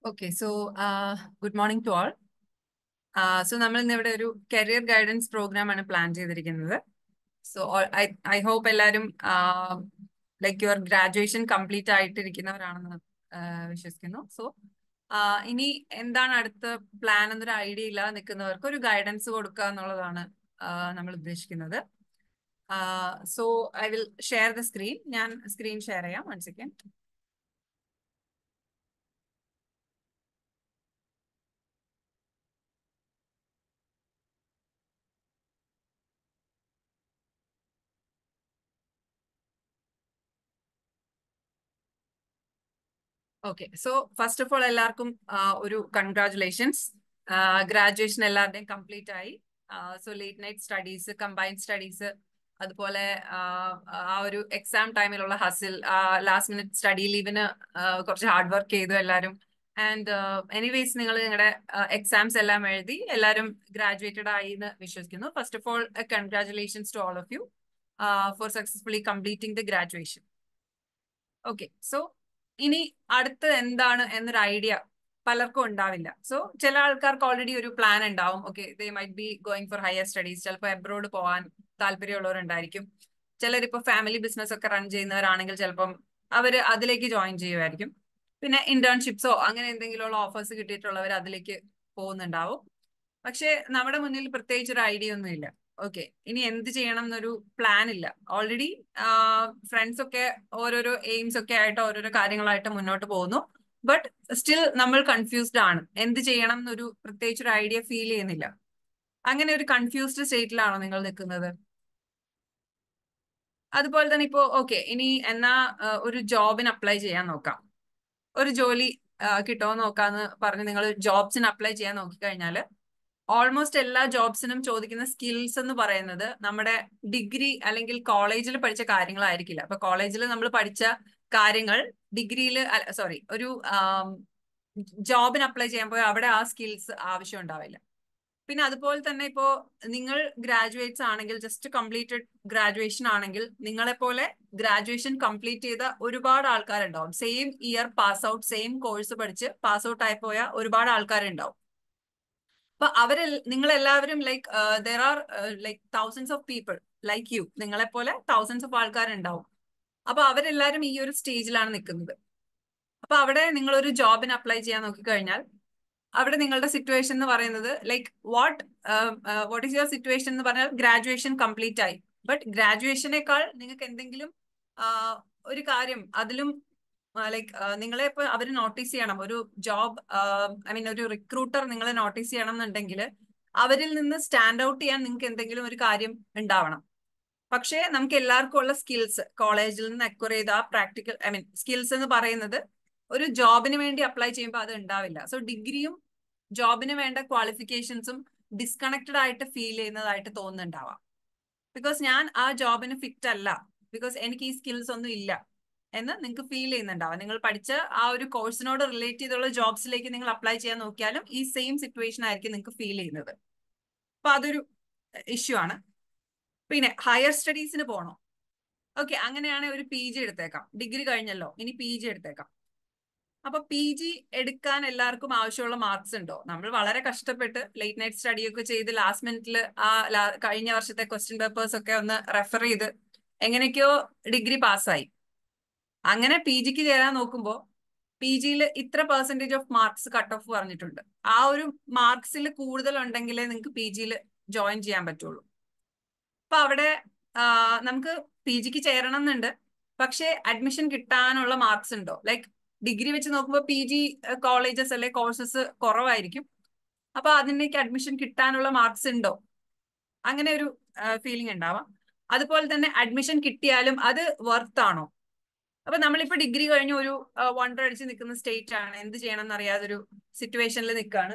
Okay so good morning to all so നമ്മൾ ഇന്ന് ഇവിടെ ഒരു കരിയർ ഗൈഡൻസ് പ്രോഗ്രാം ആണ് പ്ലാൻ ചെയ്തിരിക്കുന്നത് സോ ഐ ഹോപ്പ് എല്ലാവരും ലൈക്ക് യുവർ ഗ്രാജുവേഷൻ കംപ്ലീറ്റ് ആയിട്ടിരിക്കുന്നവരാണെന്ന് uh, വിശ്വസിക്കുന്നു സോ ഇനി എന്താണ് അടുത്ത പ്ലാൻ എന്നൊരു ഐഡിയ ഇല്ലാതെ നിൽക്കുന്നവർക്ക് ഒരു ഗൈഡൻസ് കൊടുക്കുക എന്നുള്ളതാണ് uh, നമ്മൾ ഉദ്ദേശിക്കുന്നത് so I will share the screen ഞാൻ സ്ക്രീൻ ഷെയർ ചെയ്യാം one second okay so first of all എല്ലാവർക്കും ഒരു കൺഗ്രാറ്റുലേഷൻസ് ഗ്രാജുവേഷൻ എല്ലാവരുടെയും കംപ്ലീറ്റ് ആയി so late night studies combined studies അതുപോലെ ആ ഒരു എക്സാം ടൈമിലുള്ള ഹസിൽ ലാസ്റ്റ് മിനിറ്റ് സ്റ്റഡി ലീവിന് കുറച്ച് ഹാർഡ് വർക്ക് ചെയ്തു എല്ലാവരും ആൻഡ് എനിവേസ് നിങ്ങൾ നിങ്ങളുടെ എക്സാംസ് എല്ലാം എഴുതി എല്ലാവരും ഗ്രാജുവേറ്റഡ് ആയി എന്ന് വിശ്വസിക്കുന്നു first of all congratulations to all of you for successfully completing the graduation okay so ഇനി അടുത്ത് എന്താണ് എന്നൊരു ഐഡിയ പലർക്കും ഉണ്ടാവില്ല സോ ചില ആൾക്കാർക്ക് ഓൾറെഡി ഒരു പ്ലാൻ ഉണ്ടാവും okay they might be going for higher studies ചിലപ്പോൾ എബ്രോഡ് പോകാൻ താല്പര്യമുള്ളവരുണ്ടായിരിക്കും ചിലരിപ്പോ ഫാമിലി ബിസിനസ് ഒക്കെ റൺ ചെയ്യുന്നവരാണെങ്കിൽ ചിലപ്പം അവർ അതിലേക്ക് ജോയിൻ ചെയ്യുമായിരിക്കും പിന്നെ ഇന്റേൺഷിപ്സോ അങ്ങനെ എന്തെങ്കിലുമുള്ള ഓഫേഴ്സ് കിട്ടിയിട്ടുള്ളവർ അതിലേക്ക് പോകുന്നുണ്ടാവും പക്ഷെ നമ്മുടെ മുന്നിൽ പ്രത്യേകിച്ച് ഒരു ഐഡിയ ഒന്നും ഇല്ല ഓക്കെ ഇനി എന്ത് ചെയ്യണം എന്നൊരു പ്ലാൻ ഇല്ല ഓൾറെഡി ഫ്രണ്ട്സ് ഒക്കെ ഓരോരോ എയിംസ് ഒക്കെ ആയിട്ട് ഓരോരോ കാര്യങ്ങളായിട്ട് മുന്നോട്ട് പോകുന്നു ബട്ട് സ്റ്റിൽ നമ്മൾ കൺഫ്യൂസ്ഡ് ആണ് എന്ത് ചെയ്യണം എന്നൊരു പ്രത്യേകിച്ച് ഒരു ഐഡിയ ഫീൽ ചെയ്യുന്നില്ല അങ്ങനെ ഒരു കൺഫ്യൂസ്ഡ് സ്റ്റേറ്റിലാണോ നിങ്ങൾ നിൽക്കുന്നത് അതുപോലെ തന്നെ ഇപ്പോ ഓക്കെ ഇനി എന്നാ ഒരു ജോബിന് അപ്ലൈ ചെയ്യാൻ നോക്കാം ഒരു ജോലി കിട്ടുമോ നോക്കാന്ന് പറഞ്ഞ് നിങ്ങൾ ജോബ്സിന് അപ്ലൈ ചെയ്യാൻ നോക്കിക്കഴിഞ്ഞാൽ ഓൾമോസ്റ്റ് എല്ലാ ജോബ്സിനും ചോദിക്കുന്ന സ്കിൽസ് എന്ന് പറയുന്നത് നമ്മുടെ ഡിഗ്രി അല്ലെങ്കിൽ കോളേജിൽ പഠിച്ച കാര്യങ്ങളായിരിക്കില്ല അപ്പൊ കോളേജിൽ നമ്മൾ പഠിച്ച കാര്യങ്ങൾ ഡിഗ്രിയിൽ സോറി ഒരു ജോബിന് അപ്ലൈ ചെയ്യാൻ പോയാൽ അവിടെ ആ സ്കിൽസ് ആവശ്യം ഉണ്ടാവില്ല പിന്നെ അതുപോലെ തന്നെ ഇപ്പോ നിങ്ങൾ ഗ്രാജുവേറ്റ്സ് ആണെങ്കിൽ ജസ്റ്റ് കംപ്ലീറ്റഡ് ഗ്രാജുവേഷൻ ആണെങ്കിൽ നിങ്ങളെ പോലെ ഗ്രാജുവേഷൻ കംപ്ലീറ്റ് ചെയ്ത ഒരുപാട് ആൾക്കാരുണ്ടാവും same year pass out same course പഠിച്ച് പാസ് ഔട്ട് ആയി പോയ ഒരുപാട് ആൾക്കാരുണ്ടാവും അപ്പൊ അവരെ നിങ്ങൾ എല്ലാവരും like there are like thousands of people like you നിങ്ങളെ പോലെ തൗസൻഡ്സ് ഓഫ് ആൾക്കാരുണ്ടാവും അപ്പൊ അവരെല്ലാരും ഈ ഒരു സ്റ്റേജിലാണ് നിൽക്കുന്നത് അപ്പൊ അവിടെ നിങ്ങൾ ഒരു ജോബിന് അപ്ലൈ ചെയ്യാൻ നോക്കിക്കഴിഞ്ഞാൽ അവിടെ നിങ്ങളുടെ സിറ്റുവേഷൻ എന്ന് പറയുന്നത് like what what is your situation എന്ന് പറഞ്ഞാൽ ഗ്രാജുവേഷൻ കംപ്ലീറ്റ് ആയി ബട്ട് ഗ്രാജുവേഷനേക്കാൾ നിങ്ങൾക്ക് എന്തെങ്കിലും ഒരു കാര്യം അതിലും ലൈക്ക് നിങ്ങളെ ഇപ്പൊ അവർ നോട്ടീസ് ചെയ്യണം ഒരു ജോബ് ഐ മീൻ ഒരു റിക്രൂട്ടർ നിങ്ങളെ നോട്ടീസ് ചെയ്യണം എന്നുണ്ടെങ്കിൽ അവരിൽ നിന്ന് സ്റ്റാൻഡ് ഔട്ട് ചെയ്യാൻ നിങ്ങൾക്ക് എന്തെങ്കിലും ഒരു കാര്യം ഉണ്ടാവണം പക്ഷേ നമുക്ക് എല്ലാവർക്കും ഉള്ള സ്കിൽസ് കോളേജിൽ നിന്ന് അക്വർ ചെയ്ത ആ പ്രാക്ടിക്കൽ ഐ മീൻ സ്കിൽസ് എന്ന് പറയുന്നത് ഒരു ജോബിന് വേണ്ടി അപ്ലൈ ചെയ്യുമ്പോൾ അത് ഉണ്ടാവില്ല സോ ഡിഗ്രിയും ജോബിന് വേണ്ട ക്വാളിഫിക്കേഷൻസും ഡിസ്കണക്റ്റഡ് ആയിട്ട് ഫീൽ ചെയ്യുന്നതായിട്ട് തോന്നുന്നുണ്ടാവാം ബിക്കോസ് ഞാൻ ആ ജോബിന് ഫിറ്റ് അല്ല ബിക്കോസ് എനിക്ക് ഈ സ്കിൽസ് ഒന്നും ഇല്ല എന്ന് നിങ്ങൾക്ക് ഫീൽ ചെയ്യുന്നുണ്ടാവാം നിങ്ങൾ പഠിച്ച ആ ഒരു കോഴ്സിനോട് റിലേറ്റ് ചെയ്തുള്ള ജോബ്സിലേക്ക് നിങ്ങൾ അപ്ലൈ ചെയ്യാൻ നോക്കിയാലും ഈ സെയിം സിറ്റുവേഷൻ ആയിരിക്കും നിങ്ങൾക്ക് ഫീൽ ചെയ്യുന്നത് അപ്പൊ അതൊരു ഇഷ്യൂ ആണ് പിന്നെ ഹയർ സ്റ്റഡീസിന് പോകണോ ഓക്കെ അങ്ങനെയാണെങ്കിൽ ഒരു പി ജി എടുത്തേക്കാം ഡിഗ്രി കഴിഞ്ഞല്ലോ ഇനി പി ജി എടുത്തേക്കാം അപ്പൊ പി ജി എടുക്കാൻ എല്ലാവർക്കും ആവശ്യമുള്ള മാർക്സ് ഉണ്ടോ നമ്മൾ വളരെ കഷ്ടപ്പെട്ട് ലേറ്റ് നൈറ്റ് സ്റ്റഡി ഒക്കെ ചെയ്ത് ലാസ്റ്റ് മിനിറ്റിൽ ആ കഴിഞ്ഞ വർഷത്തെ ക്വസ്റ്റ്യൻ പേപ്പേഴ്സ് ഒക്കെ ഒന്ന് റെഫർ ചെയ്ത് എങ്ങനെയൊക്കെയോ ഡിഗ്രി പാസ്സായി അങ്ങനെ പി ജിക്ക് ചേരാൻ നോക്കുമ്പോൾ പി ജിയിൽ ഇത്ര percentage of marks cut off പറഞ്ഞിട്ടുണ്ട് ആ ഒരു മാർക്സിൽ കൂടുതൽ ഉണ്ടെങ്കിലേ നിങ്ങൾക്ക് പി ജിയിൽ ജോയിൻ ചെയ്യാൻ പറ്റുള്ളൂ അപ്പൊ അവിടെ നമുക്ക് പി ജിക്ക് ചേരണം എന്നുണ്ട് പക്ഷേ അഡ്മിഷൻ കിട്ടാനുള്ള മാർക്സ് ഉണ്ടോ ലൈക്ക് ഡിഗ്രി വെച്ച് നോക്കുമ്പോൾ പി ജി കോളേജസ് അല്ലെ കോഴ്സസ് കുറവായിരിക്കും അപ്പൊ അതിലേക്ക് അഡ്മിഷൻ കിട്ടാനുള്ള മാർക്സ് ഉണ്ടോ അങ്ങനെ ഒരു ഫീലിംഗ് ഉണ്ടാവാം അതുപോലെ തന്നെ അഡ്മിഷൻ കിട്ടിയാലും അത് വർത്ത് ആണോ അപ്പൊ നമ്മളിപ്പോ ഡിഗ്രി കഴിഞ്ഞ ഒരു വണ്ടർ അടിച്ച് നിൽക്കുന്ന സ്റ്റേറ്റ് ആണ് എന്ത് ചെയ്യണം എന്നറിയാതൊരു സിറ്റുവേഷനിൽ നിൽക്കുകയാണ്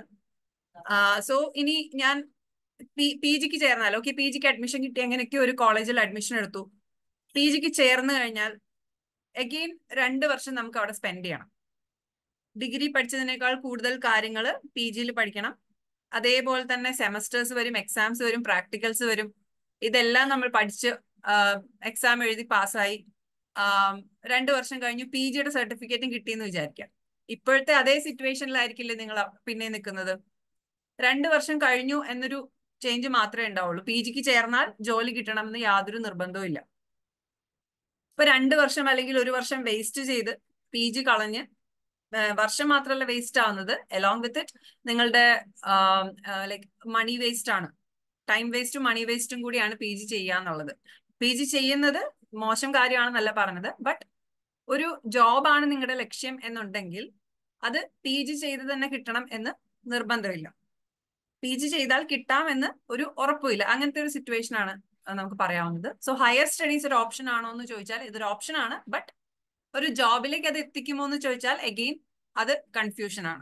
സോ ഇനി ഞാൻ പി പി ജിക്ക് ചേർന്നാൽ ഓക്കെ പി ജിക്ക് അഡ്മിഷൻ കിട്ടി അങ്ങനെയൊക്കെ ഒരു കോളേജിൽ അഡ്മിഷൻ എടുത്തു പി ജിക്ക് ചേർന്ന് കഴിഞ്ഞാൽ അഗെയിൻ രണ്ട് വർഷം നമുക്ക് അവിടെ സ്പെൻഡ് ചെയ്യണം ഡിഗ്രി പഠിച്ചതിനേക്കാൾ കൂടുതൽ കാര്യങ്ങൾ പി ജിയിൽ പഠിക്കണം അതേപോലെ തന്നെ സെമസ്റ്റേഴ്സ് വരും എക്സാംസ് വരും പ്രാക്ടിക്കൽസ് വരും ഇതെല്ലാം നമ്മൾ പഠിച്ച് എക്സാം എഴുതി പാസ്സായി രണ്ടു വർഷം കഴിഞ്ഞു പി ജിയുടെ സർട്ടിഫിക്കറ്റും കിട്ടിയെന്ന് വിചാരിക്കാം ഇപ്പോഴത്തെ അതേ സിറ്റുവേഷനിലായിരിക്കില്ലേ നിങ്ങൾ പിന്നെ നിൽക്കുന്നത് രണ്ട് വർഷം കഴിഞ്ഞു എന്നൊരു ചേഞ്ച് മാത്രമേ ഉണ്ടാവുള്ളൂ പി ജിക്ക് ചേർന്നാൽ ജോലി കിട്ടണം എന്ന് യാതൊരു നിർബന്ധവും ഇല്ല ഇപ്പൊ രണ്ട് വർഷം അല്ലെങ്കിൽ ഒരു വർഷം വേസ്റ്റ് ചെയ്ത് പി ജി കളഞ്ഞ് വർഷം മാത്രമല്ല വേസ്റ്റ് ആവുന്നത് അലോങ് വിത്ത് ഇറ്റ് നിങ്ങളുടെ ലൈക്ക് മണി വേസ്റ്റ് ആണ് ടൈം വേസ്റ്റും മണി വേസ്റ്റും കൂടിയാണ് പി ജി ചെയ്യാന്നുള്ളത് പി ജി ചെയ്യുന്നത് മോശം കാര്യമാണെന്നല്ല പറഞ്ഞത് ബട്ട് ഒരു ജോബാണ് നിങ്ങളുടെ ലക്ഷ്യം എന്നുണ്ടെങ്കിൽ അത് പി ജി ചെയ്ത് തന്നെ കിട്ടണം എന്ന് നിർബന്ധമില്ല പി ജി ചെയ്താൽ കിട്ടാമെന്ന് ഒരു ഉറപ്പില്ല അങ്ങനത്തെ ഒരു സിറ്റുവേഷൻ ആണ് നമുക്ക് പറയാവുന്നത് സോ ഹയർ സ്റ്റഡീസ് ഒരു ഓപ്ഷൻ ആണോ എന്ന് ചോദിച്ചാൽ ഇതൊരു ഓപ്ഷൻ ആണ് ബട്ട് ഒരു ജോബിലേക്ക് അത് എത്തിക്കുമോ എന്ന് ചോദിച്ചാൽ അഗെയിൻ അത് കൺഫ്യൂഷൻ ആണ്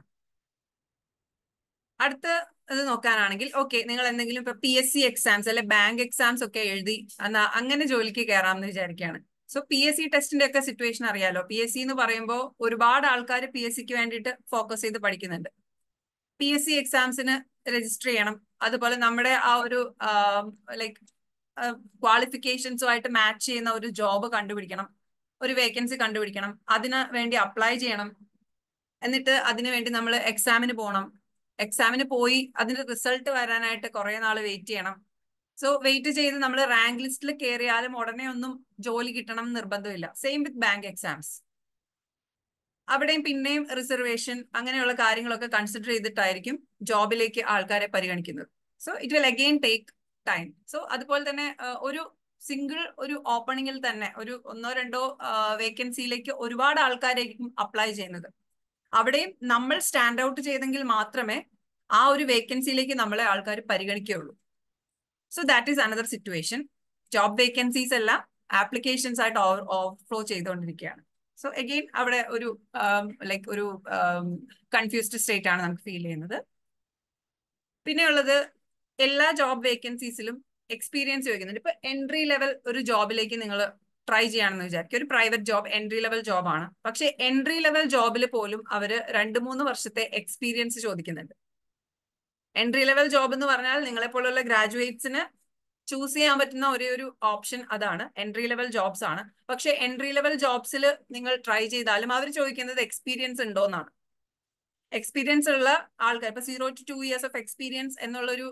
അടുത്ത ഇത് നോക്കാനാണെങ്കിൽ ഓക്കെ നിങ്ങൾ എന്തെങ്കിലും ഇപ്പൊ പി എസ് സി എക്സാംസ് അല്ലെ ബാങ്ക് എക്സാംസ് ഒക്കെ എഴുതി എന്നാ അങ്ങനെ ജോലിക്ക് കയറാമെന്ന് വിചാരിക്കുകയാണ് സോ പി എസ് സി ടെസ്റ്റിന്റെ ഒക്കെ സിറ്റുവേഷൻ അറിയാലോ പി എസ് സി എന്ന് പറയുമ്പോൾ ഒരുപാട് ആൾക്കാർ പി എസ് സിക്ക് വേണ്ടിയിട്ട് ഫോക്കസ് ചെയ്ത് പഠിക്കുന്നുണ്ട് പി എസ് സി എക്സാംസിന് രജിസ്റ്റർ ചെയ്യണം അതുപോലെ നമ്മുടെ ആ ഒരു ലൈക്ക് ക്വാളിഫിക്കേഷൻസുമായിട്ട് മാച്ച് ചെയ്യുന്ന ഒരു ജോബ് കണ്ടുപിടിക്കണം ഒരു വേക്കൻസി കണ്ടുപിടിക്കണം അതിന് വേണ്ടി അപ്ലൈ ചെയ്യണം എന്നിട്ട് അതിനു വേണ്ടി നമ്മൾ എക്സാമിന് പോകണം എക്സാമിന് പോയി അതിന്റെ റിസൾട്ട് വരാനായിട്ട് കുറെ നാൾ വെയിറ്റ് ചെയ്യണം സോ വെയിറ്റ് ചെയ്ത് നമ്മൾ റാങ്ക് ലിസ്റ്റിൽ കയറിയാലും ഉടനെ ഒന്നും ജോലി കിട്ടണം നിർബന്ധമില്ല സെയിം വിത്ത് ബാങ്ക് എക്സാംസ് അവിടെയും പിന്നെയും റിസർവേഷൻ അങ്ങനെയുള്ള കാര്യങ്ങളൊക്കെ കൺസിഡർ ചെയ്തിട്ടായിരിക്കും ജോബിലേക്ക് ആൾക്കാരെ പരിഗണിക്കുന്നത് so it will again take time so അതുപോലെ തന്നെ ഒരു സിംഗിൾ ഒരു ഓപ്പണിംഗിൽ തന്നെ ഒരു ഒന്നോ രണ്ടോ വേക്കൻസിയിലേക്ക് ഒരുപാട് ആൾക്കാരായിരിക്കും അപ്ലൈ ചെയ്യുന്നത് അവിടെയും നമ്മൾ സ്റ്റാൻഡ് ഔട്ട് ചെയ്തെങ്കിൽ മാത്രമേ ആ ഒരു വേക്കൻസിയിലേക്ക് നമ്മളെ ആൾക്കാർ പരിഗണിക്കുകയുള്ളൂ so that is another situation job vacancies എല്ലാം ആപ്ലിക്കേഷൻസ് ആയിട്ട് ഓവർഫ്ലോ ചെയ്തുകൊണ്ടിരിക്കുകയാണ് സോ അഗെയിൻ അവിടെ ഒരു ലൈക്ക് ഒരു കൺഫ്യൂസ്ഡ് സ്റ്റേറ്റ് ആണ് നമുക്ക് ഫീൽ ചെയ്യുന്നത് പിന്നെയുള്ളത് എല്ലാ ജോബ് വേക്കൻസീസിലും എക്സ്പീരിയൻസ് ചോദിക്കുന്നുണ്ട് ഇപ്പൊ എൻട്രി ലെവൽ ഒരു ജോബിലേക്ക് നിങ്ങൾ ട്രൈ ചെയ്യാണെന്ന് വിചാരിക്കും ഒരു പ്രൈവറ്റ് ജോബ് എൻട്രി ലെവൽ ജോബാണ് പക്ഷെ എൻട്രി ലെവൽ ജോബിൽ പോലും അവര് രണ്ട് മൂന്ന് വർഷത്തെ എക്സ്പീരിയൻസ് ചോദിക്കുന്നുണ്ട് എൻട്രി ലെവൽ ജോബ് എന്ന് പറഞ്ഞാൽ നിങ്ങളെ പോലുള്ള ഗ്രാജുവേറ്റ്സിന് ചൂസ് ചെയ്യാൻ പറ്റുന്ന ഒരേ ഒരു ഓപ്ഷൻ അതാണ് എൻട്രി ലെവൽ ജോബ്സ് ആണ് പക്ഷെ എൻട്രി ലെവൽ ജോബ്സിൽ നിങ്ങൾ ട്രൈ ചെയ്താലും അവർ ചോദിക്കുന്നത് എക്സ്പീരിയൻസ് ഉണ്ടോ എന്നാണ് എക്സ്പീരിയൻസ് ഉള്ള ആൾക്കാർ ഇപ്പൊ zero to two years of experience എന്നുള്ളൊരു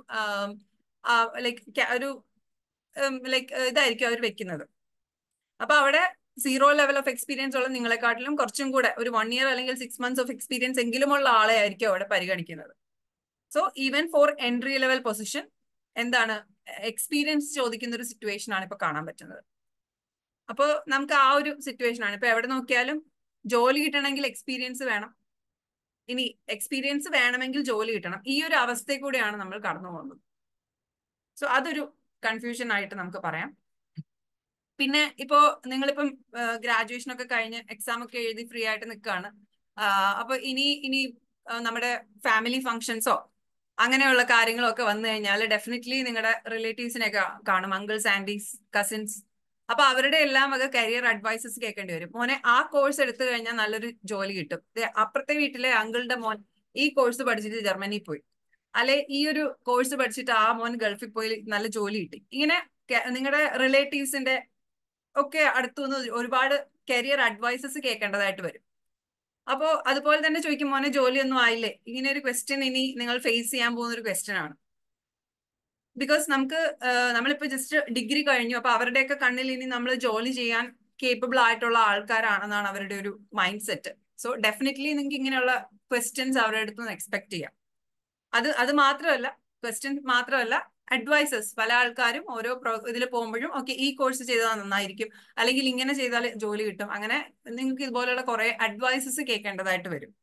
ലൈക്ക് ഒരു ലൈക്ക് ഇതായിരിക്കും അവർ വെക്കുന്നത് അപ്പൊ അവിടെ സീറോ ലെവൽ ഓഫ് എക്സ്പീരിയൻസ് ഉള്ള നിങ്ങളെക്കാട്ടിലും കുറച്ചും കൂടെ ഒരു വൺ ഇയർ അല്ലെങ്കിൽ സിക്സ് മന്ത്സ് ഓഫ് എക്സ്പീരിയൻസ് എങ്കിലുമുള്ള ആളെ ആയിരിക്കും അവിടെ പരിഗണിക്കുന്നത് so even for entry level position എന്താണ് എക്സ്പീരിയൻസ് ചോദിക്കുന്ന ഒരു സിറ്റുവേഷൻ ആണ് ഇപ്പൊ കാണാൻ പറ്റുന്നത് അപ്പോൾ നമുക്ക് ആ ഒരു സിറ്റുവേഷൻ ആണ് ഇപ്പൊ എവിടെ നോക്കിയാലും ജോലി കിട്ടണമെങ്കിൽ എക്സ്പീരിയൻസ് വേണം ഇനി എക്സ്പീരിയൻസ് വേണമെങ്കിൽ ജോലി കിട്ടണം ഈ ഒരു അവസ്ഥയിൽ കൂടെയാണ് നമ്മൾ കടന്നു പോകുന്നത് സോ അതൊരു കൺഫ്യൂഷൻ ആയിട്ട് നമുക്ക് പറയാം പിന്നെ ഇപ്പോ നിങ്ങളിപ്പം ഗ്രാജുവേഷൻ ഒക്കെ കഴിഞ്ഞ് എക്സാം ഒക്കെ എഴുതി ഫ്രീ ആയിട്ട് നിൽക്കുകയാണ് അപ്പൊ ഇനി ഇനി നമ്മുടെ ഫാമിലി ഫങ്ഷൻസോ അങ്ങനെയുള്ള കാര്യങ്ങളൊക്കെ വന്നു കഴിഞ്ഞാൽ ഡെഫിനറ്റ്ലി നിങ്ങളുടെ റിലേറ്റീവ്സിനെയൊക്കെ കാണും അങ്കിൾസ് ആൻറ്റീസ് കസിൻസ് അപ്പൊ അവരുടെ എല്ലാം വക കരിയർ അഡ്വൈസസ് കേൾക്കേണ്ടി വരും മോനെ ആ കോഴ്സ് എടുത്തു കഴിഞ്ഞാൽ നല്ലൊരു ജോലി കിട്ടും അപ്പുറത്തെ വീട്ടിലെ അങ്കിളുടെ മോൻ ഈ കോഴ്സ് പഠിച്ചിട്ട് ജർമ്മനിയിൽ പോയി അല്ലെ ഈ ഒരു കോഴ്സ് പഠിച്ചിട്ട് ആ മോൻ ഗൾഫിൽ പോയി നല്ല ജോലി കിട്ടി ഇങ്ങനെ നിങ്ങളുടെ റിലേറ്റീവ്സിന്റെ ഒക്കെ അടുത്തുനിന്ന് ഒരുപാട് കരിയർ അഡ്വൈസസ് കേൾക്കേണ്ടതായിട്ട് വരും അപ്പോ അതുപോലെ തന്നെ ചോദിക്കും മോനെ ജോലിയൊന്നും ആയില്ലേ ഇങ്ങനെ ഒരു ക്വസ്റ്റ്യൻ ഇനി നിങ്ങൾ ഫേസ് ചെയ്യാൻ പോകുന്ന ഒരു ക്വസ്റ്റ്യൻ ആണ് ബിക്കോസ് നമുക്ക് നമ്മളിപ്പോ ജസ്റ്റ് ഡിഗ്രി കഴിഞ്ഞു അപ്പൊ അവരുടെയൊക്കെ കണ്ണിൽ ഇനി നമ്മൾ ജോലി ചെയ്യാൻ കേപ്പബിൾ ആയിട്ടുള്ള ആൾക്കാരാണെന്നാണ് അവരുടെ ഒരു മൈൻഡ് സെറ്റ് സോ ഡെഫിനറ്റ്ലി നിങ്ങൾക്ക് ഇങ്ങനെയുള്ള ക്വസ്റ്റ്യൻസ് അവരുടെ അടുത്ത് നിന്ന് എക്സ്പെക്ട് ചെയ്യാം അത് അത് മാത്രമല്ല ക്വസ്റ്റ്യൻ മാത്രമല്ല അഡ്വൈസസ് പല ആൾക്കാരും ഓരോ ഇതിൽ പോകുമ്പോഴും ഓക്കെ ഈ കോഴ്സ് ചെയ്താൽ നന്നായിരിക്കും അല്ലെങ്കിൽ ഇങ്ങനെ ചെയ്താൽ ജോലി കിട്ടും അങ്ങനെ നിങ്ങൾക്ക് ഇതുപോലെയുള്ള കുറെ അഡ്വൈസസ് കേൾക്കേണ്ടതായിട്ട് വരും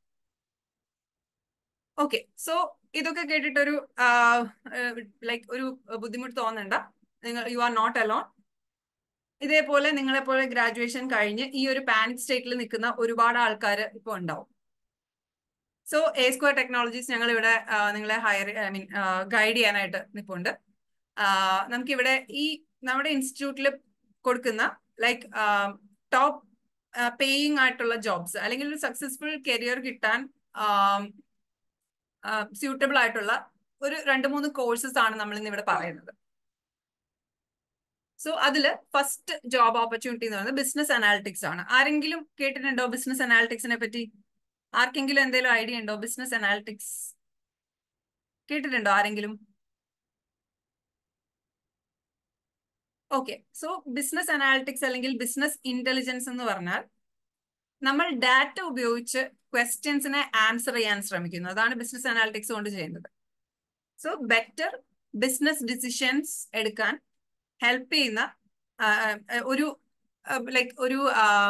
ഓക്കെ സോ ഇതൊക്കെ കേട്ടിട്ടൊരു ലൈക്ക് ഒരു ബുദ്ധിമുട്ട് തോന്നണ്ട നിങ്ങൾ യു ആർ നോട്ട് അലോൺ ഇതേപോലെ നിങ്ങളെപ്പോലെ ഗ്രാജുവേഷൻ കഴിഞ്ഞ് ഈ ഒരു പാനിക് സ്റ്റേറ്റിൽ നിൽക്കുന്ന ഒരുപാട് ആൾക്കാർ ഇപ്പോൾ ഉണ്ടാവും സോ എ സ്ക്വയർ ടെക്നോളജീസ് ഞങ്ങൾ ഇവിടെ നിങ്ങളെ ഹയർ ഐ മീൻ ഗൈഡ് ചെയ്യാനായിട്ട് നിൽപ്പുണ്ട് നമുക്കിവിടെ ഈ നമ്മുടെ ഇൻസ്റ്റിറ്റ്യൂട്ടിൽ കൊടുക്കുന്ന ലൈക്ക് ടോപ്പ് പേയിങ് ആയിട്ടുള്ള ജോബ്സ് അല്ലെങ്കിൽ ഒരു സക്സസ്ഫുൾ കരിയർ കിട്ടാൻ സ്യൂട്ടബിൾ ആയിട്ടുള്ള ഒരു രണ്ട് മൂന്ന് കോഴ്സസ് ആണ് നമ്മൾ ഇന്ന് ഇവിടെ പറയുന്നത് സോ അതില് ഫസ്റ്റ് ജോബ് ഓപ്പർച്യൂണിറ്റി എന്ന് പറയുന്നത് ബിസിനസ് അനാലിറ്റിക്സ് ആണ് ആരെങ്കിലും കേട്ടിട്ടുണ്ടോ ബിസിനസ് അനാലിറ്റിക്സിനെ പറ്റി ആർക്കെങ്കിലും എന്തെങ്കിലും ഐഡിയ ഉണ്ടോ ബിസിനസ് അനാലിറ്റിക്സ് കേട്ടിട്ടുണ്ടോ ആരെങ്കിലും ഓക്കെ സോ ബിസിനസ് അനാലിറ്റിക്സ് അല്ലെങ്കിൽ ബിസിനസ് ഇന്റലിജൻസ് എന്ന് പറഞ്ഞാൽ നമ്മൾ ഡാറ്റ ഉപയോഗിച്ച് ക്വസ്റ്റ്യൻസിനെ ആൻസർ ചെയ്യാൻ ശ്രമിക്കുന്നു അതാണ് ബിസിനസ് അനാലിറ്റിക്സ് കൊണ്ട് ചെയ്യുന്നത് സോ ബെറ്റർ ബിസിനസ് ഡിസിഷൻസ് എടുക്കാൻ ഹെൽപ്പ് ചെയ്യുന്ന ഒരു ലൈക്ക് ഒരു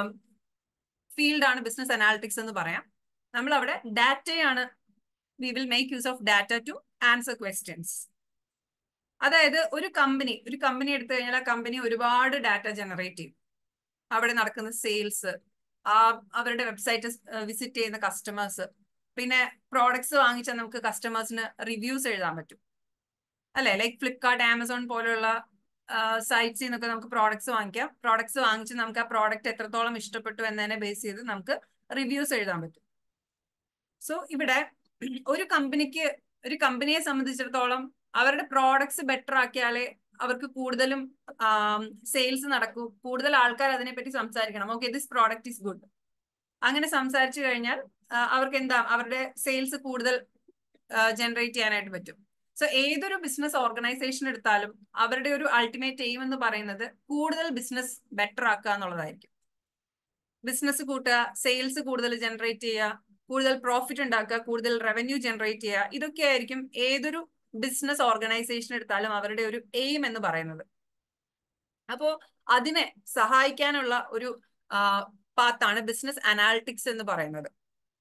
ഫീൽഡാണ് ബിസിനസ് അനാലിറ്റിക്സ് എന്ന് പറയാം നമ്മൾ അവിടെ ഡാറ്റയാണ് we will make use of data to answer questions അതായത് ഒരു കമ്പനി ഒരു കമ്പനി എടുത്തു കഴിഞ്ഞാൽ ആ കമ്പനി ഒരുപാട് ഡാറ്റ ജനറേറ്റ് ചെയ്യും അവിടെ നടക്കുന്ന സെയിൽസ് ആ അവരുടെ വെബ്സൈറ്റ് വിസിറ്റ് ചെയ്യുന്ന കസ്റ്റമേഴ്സ് പിന്നെ പ്രോഡക്ട്സ് വാങ്ങിച്ചാൽ നമുക്ക് കസ്റ്റമേഴ്സിന് റിവ്യൂസ് എഴുതാൻ പറ്റും അല്ലെ ലൈക്ക് ഫ്ലിപ്കാർട്ട് ആമസോൺ പോലെയുള്ള സൈറ്റ്സിൽ നിന്നൊക്കെ നമുക്ക് പ്രോഡക്ട്സ് വാങ്ങിക്കാം പ്രോഡക്ട്സ് വാങ്ങിച്ച് നമുക്ക് ആ പ്രോഡക്റ്റ് എത്രത്തോളം ഇഷ്ടപ്പെട്ടു എന്നതിനെ ബേസ് ചെയ്ത് നമുക്ക് റിവ്യൂസ് എഴുതാൻ പറ്റും സോ ഇവിടെ ഒരു കമ്പനിക്ക് ഒരു കമ്പനിയെ സംബന്ധിച്ചിടത്തോളം അവരുടെ പ്രോഡക്ട്സ് ബെറ്റർ ആക്കിയാലേ അവർക്ക് കൂടുതലും സെയിൽസ് നടക്കൂ കൂടുതൽ ആൾക്കാർ അതിനെപ്പറ്റി സംസാരിക്കണം okay this product is good അങ്ങനെ സംസാരിച്ചു കഴിഞ്ഞാൽ അവർക്ക് എന്താ അവരുടെ സെയിൽസ് കൂടുതൽ ജനറേറ്റ് ചെയ്യാനായിട്ട് പറ്റും സോ ഏതൊരു ബിസിനസ് ഓർഗനൈസേഷൻ എടുത്താലും അവരുടെ ഒരു അൾട്ടിമേറ്റ് എയിം എന്ന് പറയുന്നത് കൂടുതൽ ബിസിനസ് ബെറ്റർ ആക്കുക എന്നുള്ളതായിരിക്കും ബിസിനസ് കൂട്ടുക സെയിൽസ് കൂടുതൽ ജനറേറ്റ് ചെയ്യുക കൂടുതൽ പ്രോഫിറ്റ് ഉണ്ടാക്കുക കൂടുതൽ റവന്യൂ ജനറേറ്റ് ചെയ്യുക ഇതൊക്കെ ആയിരിക്കും ഏതൊരു ബിസിനസ് ഓർഗനൈസേഷൻ എടുത്താലും അവരുടെ ഒരു എയിം എന്ന് പറയുന്നത് അപ്പോ അതിനെ സഹായിക്കാനുള്ള ഒരു പാത്താണ് ബിസിനസ് അനാലിറ്റിക്സ് എന്ന് പറയുന്നത്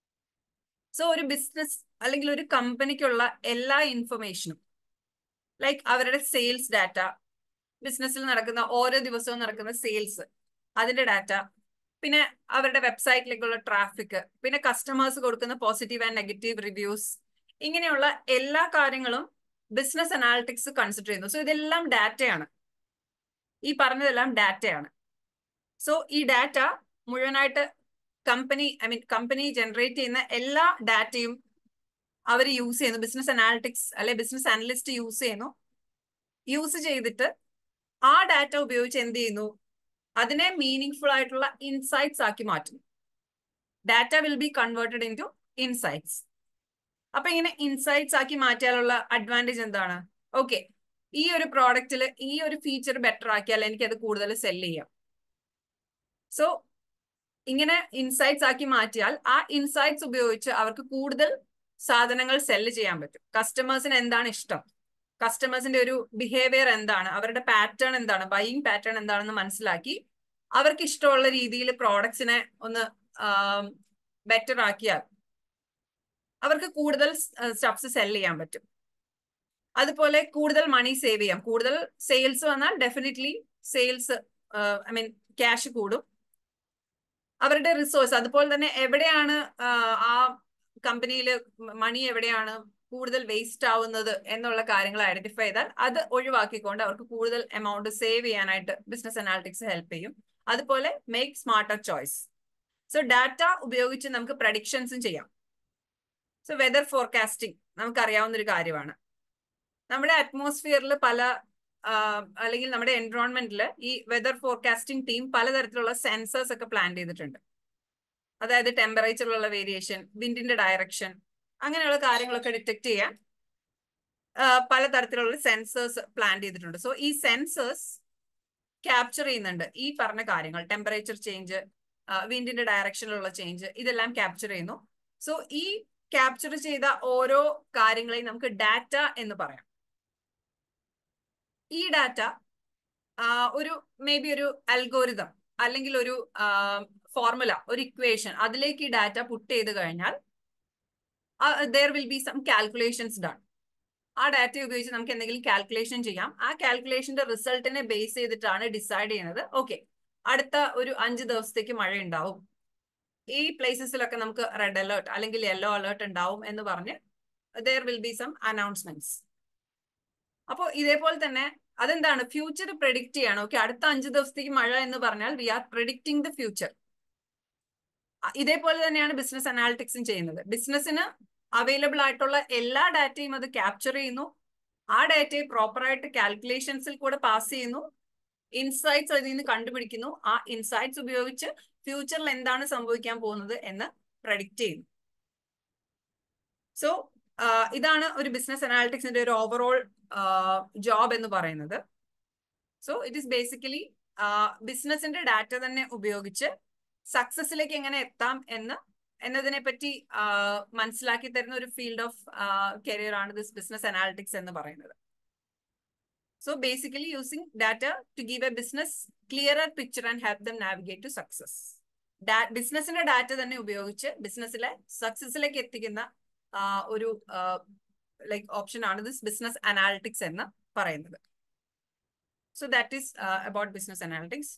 സോ ഒരു ബിസിനസ് അല്ലെങ്കിൽ ഒരു കമ്പനിക്കുള്ള എല്ലാ ഇൻഫർമേഷനും ലൈക്ക് അവരുടെ സെയിൽസ് ഡാറ്റ ബിസിനസ്സിൽ നടക്കുന്ന ഓരോ ദിവസവും നടക്കുന്ന സെയിൽസ് അതിന്റെ ഡാറ്റ പിന്നെ അവരുടെ വെബ്സൈറ്റിലേക്കുള്ള ട്രാഫിക് പിന്നെ കസ്റ്റമേഴ്സ് കൊടുക്കുന്ന പോസിറ്റീവ് ആൻഡ് നെഗറ്റീവ് റിവ്യൂസ് ഇങ്ങനെയുള്ള എല്ലാ കാര്യങ്ങളും ബിസിനസ് അനാലിറ്റിക്സ് കൺസിഡർ ചെയ്യുന്നു സോ ഇതെല്ലാം ഡാറ്റയാണ് ഈ പറഞ്ഞതെല്ലാം ഡാറ്റയാണ് സോ ഈ ഡാറ്റ മുഴുവനായിട്ട് company I mean company generate ചെയ്യുന്ന എല്ലാ ഡാറ്റയും അവർ യൂസ് ചെയ്യുന്നു ബിസിനസ് അനാലിറ്റിക്സ് അല്ലെ ബിസിനസ് അനലിസ്റ്റ് യൂസ് ചെയ്യുന്നു യൂസ് ചെയ്തിട്ട് ആ ഡാറ്റ ഉപയോഗിച്ച് എന്ത് ചെയ്യുന്നു അതിനെ മീനിങ് ആയിട്ടുള്ള ഇൻസൈറ്റ്സ് ആക്കി മാറ്റുന്നു data will be converted into insights അപ്പൊ ഇങ്ങനെ ഇൻസൈറ്റ്സ് ആക്കി മാറ്റിയാലുള്ള അഡ്വാൻറ്റേജ് എന്താണ് ഓക്കെ ഈ ഒരു പ്രോഡക്റ്റിൽ ഈ ഒരു ഫീച്ചർ ബെറ്റർ ആക്കിയാൽ എനിക്ക് അത് കൂടുതൽ സെല് ചെയ്യാം സോ ഇങ്ങനെ ഇൻസൈറ്റ്സ് ആക്കി മാറ്റിയാൽ ആ ഇൻസൈറ്റ്സ് ഉപയോഗിച്ച് അവർക്ക് കൂടുതൽ സാധനങ്ങൾ സെല്ല് ചെയ്യാൻ പറ്റും കസ്റ്റമേഴ്സിന് എന്താണ് ഇഷ്ടം കസ്റ്റമേഴ്സിന്റെ ഒരു ബിഹേവിയർ എന്താണ് അവരുടെ പാറ്റേൺ എന്താണ് ബൈയിങ് പാറ്റേൺ എന്താണെന്ന് മനസ്സിലാക്കി അവർക്ക് ഇഷ്ടമുള്ള രീതിയിൽ പ്രോഡക്ട്സിനെ ഒന്ന് ബെറ്റർ ആക്കിയാൽ അവർക്ക് കൂടുതൽ സ്റ്റഫ്സ് സെല് ചെയ്യാൻ പറ്റും അതുപോലെ കൂടുതൽ മണി സേവ് ചെയ്യാം കൂടുതൽ സെയിൽസ് വന്നാൽ definitely sales I mean cash കൂടും അവരുടെ റിസോഴ്സ് അതുപോലെ തന്നെ എവിടെയാണ് ആ കമ്പനിയിൽ മണി എവിടെയാണ് കൂടുതൽ വേസ്റ്റ് ആവുന്നത് എന്നുള്ള കാര്യങ്ങൾ ഐഡന്റിഫൈ ചെയ്താൽ അത് ഒഴിവാക്കിക്കൊണ്ട് അവർക്ക് കൂടുതൽ എമൗണ്ട് സേവ് ചെയ്യാനായിട്ട് ബിസിനസ് അനാലിറ്റിക്സ് ഹെൽപ്പ് ചെയ്യും അതുപോലെ make smarter choice so data ഉപയോഗിച്ച് നമുക്ക് പ്രഡിക്ഷൻസും ചെയ്യാം സോ വെതർ ഫോർകാസ്റ്റിംഗ് നമുക്കറിയാവുന്ന ഒരു കാര്യമാണ് നമ്മുടെ അറ്റ്മോസ്ഫിയറിൽ പല അല്ലെങ്കിൽ നമ്മുടെ എൻവറോൺമെന്റിൽ ഈ വെതർ ഫോർകാസ്റ്റിംഗ് ടീം പലതരത്തിലുള്ള സെൻസേഴ്സ് ഒക്കെ പ്ലാൻ ചെയ്തിട്ടുണ്ട് അതായത് ടെമ്പറേച്ചറിലുള്ള വേരിയേഷൻ വിൻഡിന്റെ ഡയറക്ഷൻ അങ്ങനെയുള്ള കാര്യങ്ങളൊക്കെ ഡിറ്റക്ട് ചെയ്യാൻ പലതരത്തിലുള്ള സെൻസേഴ്സ് പ്ലാൻ ചെയ്തിട്ടുണ്ട് സോ ഈ സെൻസേഴ്സ് ക്യാപ്ചർ ചെയ്യുന്നുണ്ട് ഈ പറഞ്ഞ കാര്യങ്ങൾ ടെമ്പറേച്ചർ ചേഞ്ച് വിൻഡിന്റെ ഡയറക്ഷനിലുള്ള ചേഞ്ച് ഇതെല്ലാം ക്യാപ്ചർ ചെയ്യുന്നു സോ ഈ ക്യാപ്ചർ ചെയ്ത ഓരോ കാര്യങ്ങളെയും നമുക്ക് ഡാറ്റ എന്ന് പറയാം ഈ ഡാറ്റ ഒരു മേ ബി ഒരു അൽഗോരിതം അല്ലെങ്കിൽ ഒരു ഫോർമുല ഒരു ഇക്വേഷൻ അതിലേക്ക് ഈ ഡാറ്റ പുട്ട് ചെയ്ത് കഴിഞ്ഞാൽ there will be some calculations done ആ ഡാറ്റ ഉപയോഗിച്ച് നമുക്ക് എന്തെങ്കിലും കാൽക്കുലേഷൻ ചെയ്യാം ആ കാൽക്കുലേഷന്റെ റിസൾട്ടിനെ ബേസ് ചെയ്തിട്ടാണ് ഡിസൈഡ് ചെയ്യുന്നത് ഓക്കെ അടുത്ത ഒരു അഞ്ച് ദിവസത്തേക്ക് മഴ ഉണ്ടാവും ഈ പ്ലേസസിലൊക്കെ നമുക്ക് റെഡ് അലേർട്ട് അല്ലെങ്കിൽ യെല്ലോ അലേർട്ട് ഉണ്ടാവും എന്ന് പറഞ്ഞ് there will be some announcements അപ്പോൾ ഇതേപോലെ തന്നെ അതെന്താണ് ഫ്യൂച്ചർ പ്രെഡിക്റ്റ് ചെയ്യാണ് ഓക്കെ അടുത്ത അഞ്ച് ദിവസത്തേക്ക് മഴ എന്ന് പറഞ്ഞാൽ we are predicting the future ഇതേപോലെ തന്നെയാണ് ബിസിനസ് അനാലിറ്റിക്സും ചെയ്യുന്നത് ബിസിനസ്സിന് അവൈലബിൾ ആയിട്ടുള്ള എല്ലാ ഡാറ്റയും അത് ക്യാപ്ചർ ചെയ്യുന്നു ആ ഡാറ്റയെ പ്രോപ്പറായിട്ട് കാൽക്കുലേഷൻസിൽ കൂടെ പാസ് ചെയ്യുന്നു ഇൻസൈറ്റ്സ് അതിൽ നിന്ന് കണ്ടുപിടിക്കുന്നു ആ ഇൻസൈറ്റ്സ് ഉപയോഗിച്ച് ഫ്യൂച്ചറിൽ എന്താണ് സംഭവിക്കാൻ പോകുന്നത് എന്ന് പ്രഡിക്റ്റ് ചെയ്യുന്നു സോ ഇതാണ് ഒരു ബിസിനസ് അനാലിറ്റിക്സിന്റെ ഒരു ഓവറോൾ ജോബ് എന്ന് പറയുന്നത് സോ ഇറ്റ് ഈസ് ബേസിക്കലി ബിസിനസിന്റെ ഡാറ്റ തന്നെ ഉപയോഗിച്ച് സക്സസിലേക്ക് എങ്ങനെ എത്താം എന്ന് എന്നതിനെ പറ്റി മനസ്സിലാക്കി തരുന്ന ഒരു ഫീൽഡ് ഓഫ് കരിയർ ആണ് ദിസ് ബിസിനസ് അനാലിറ്റിക്സ് എന്ന് പറയുന്നത് so basically using data to give a business clearer picture and help them navigate to success ബിസിനസിന്റെ ഡാറ്റ തന്നെ ഉപയോഗിച്ച് ബിസിനസ്സിലെ സക്സസിലേക്ക് എത്തിക്കുന്ന ഒരു ലൈക്ക് ഓപ്ഷൻ ആണ് ദിസ് ബിസിനസ് അനാലിറ്റിക്സ് എന്ന് പറയുന്നത് so that is about business analytics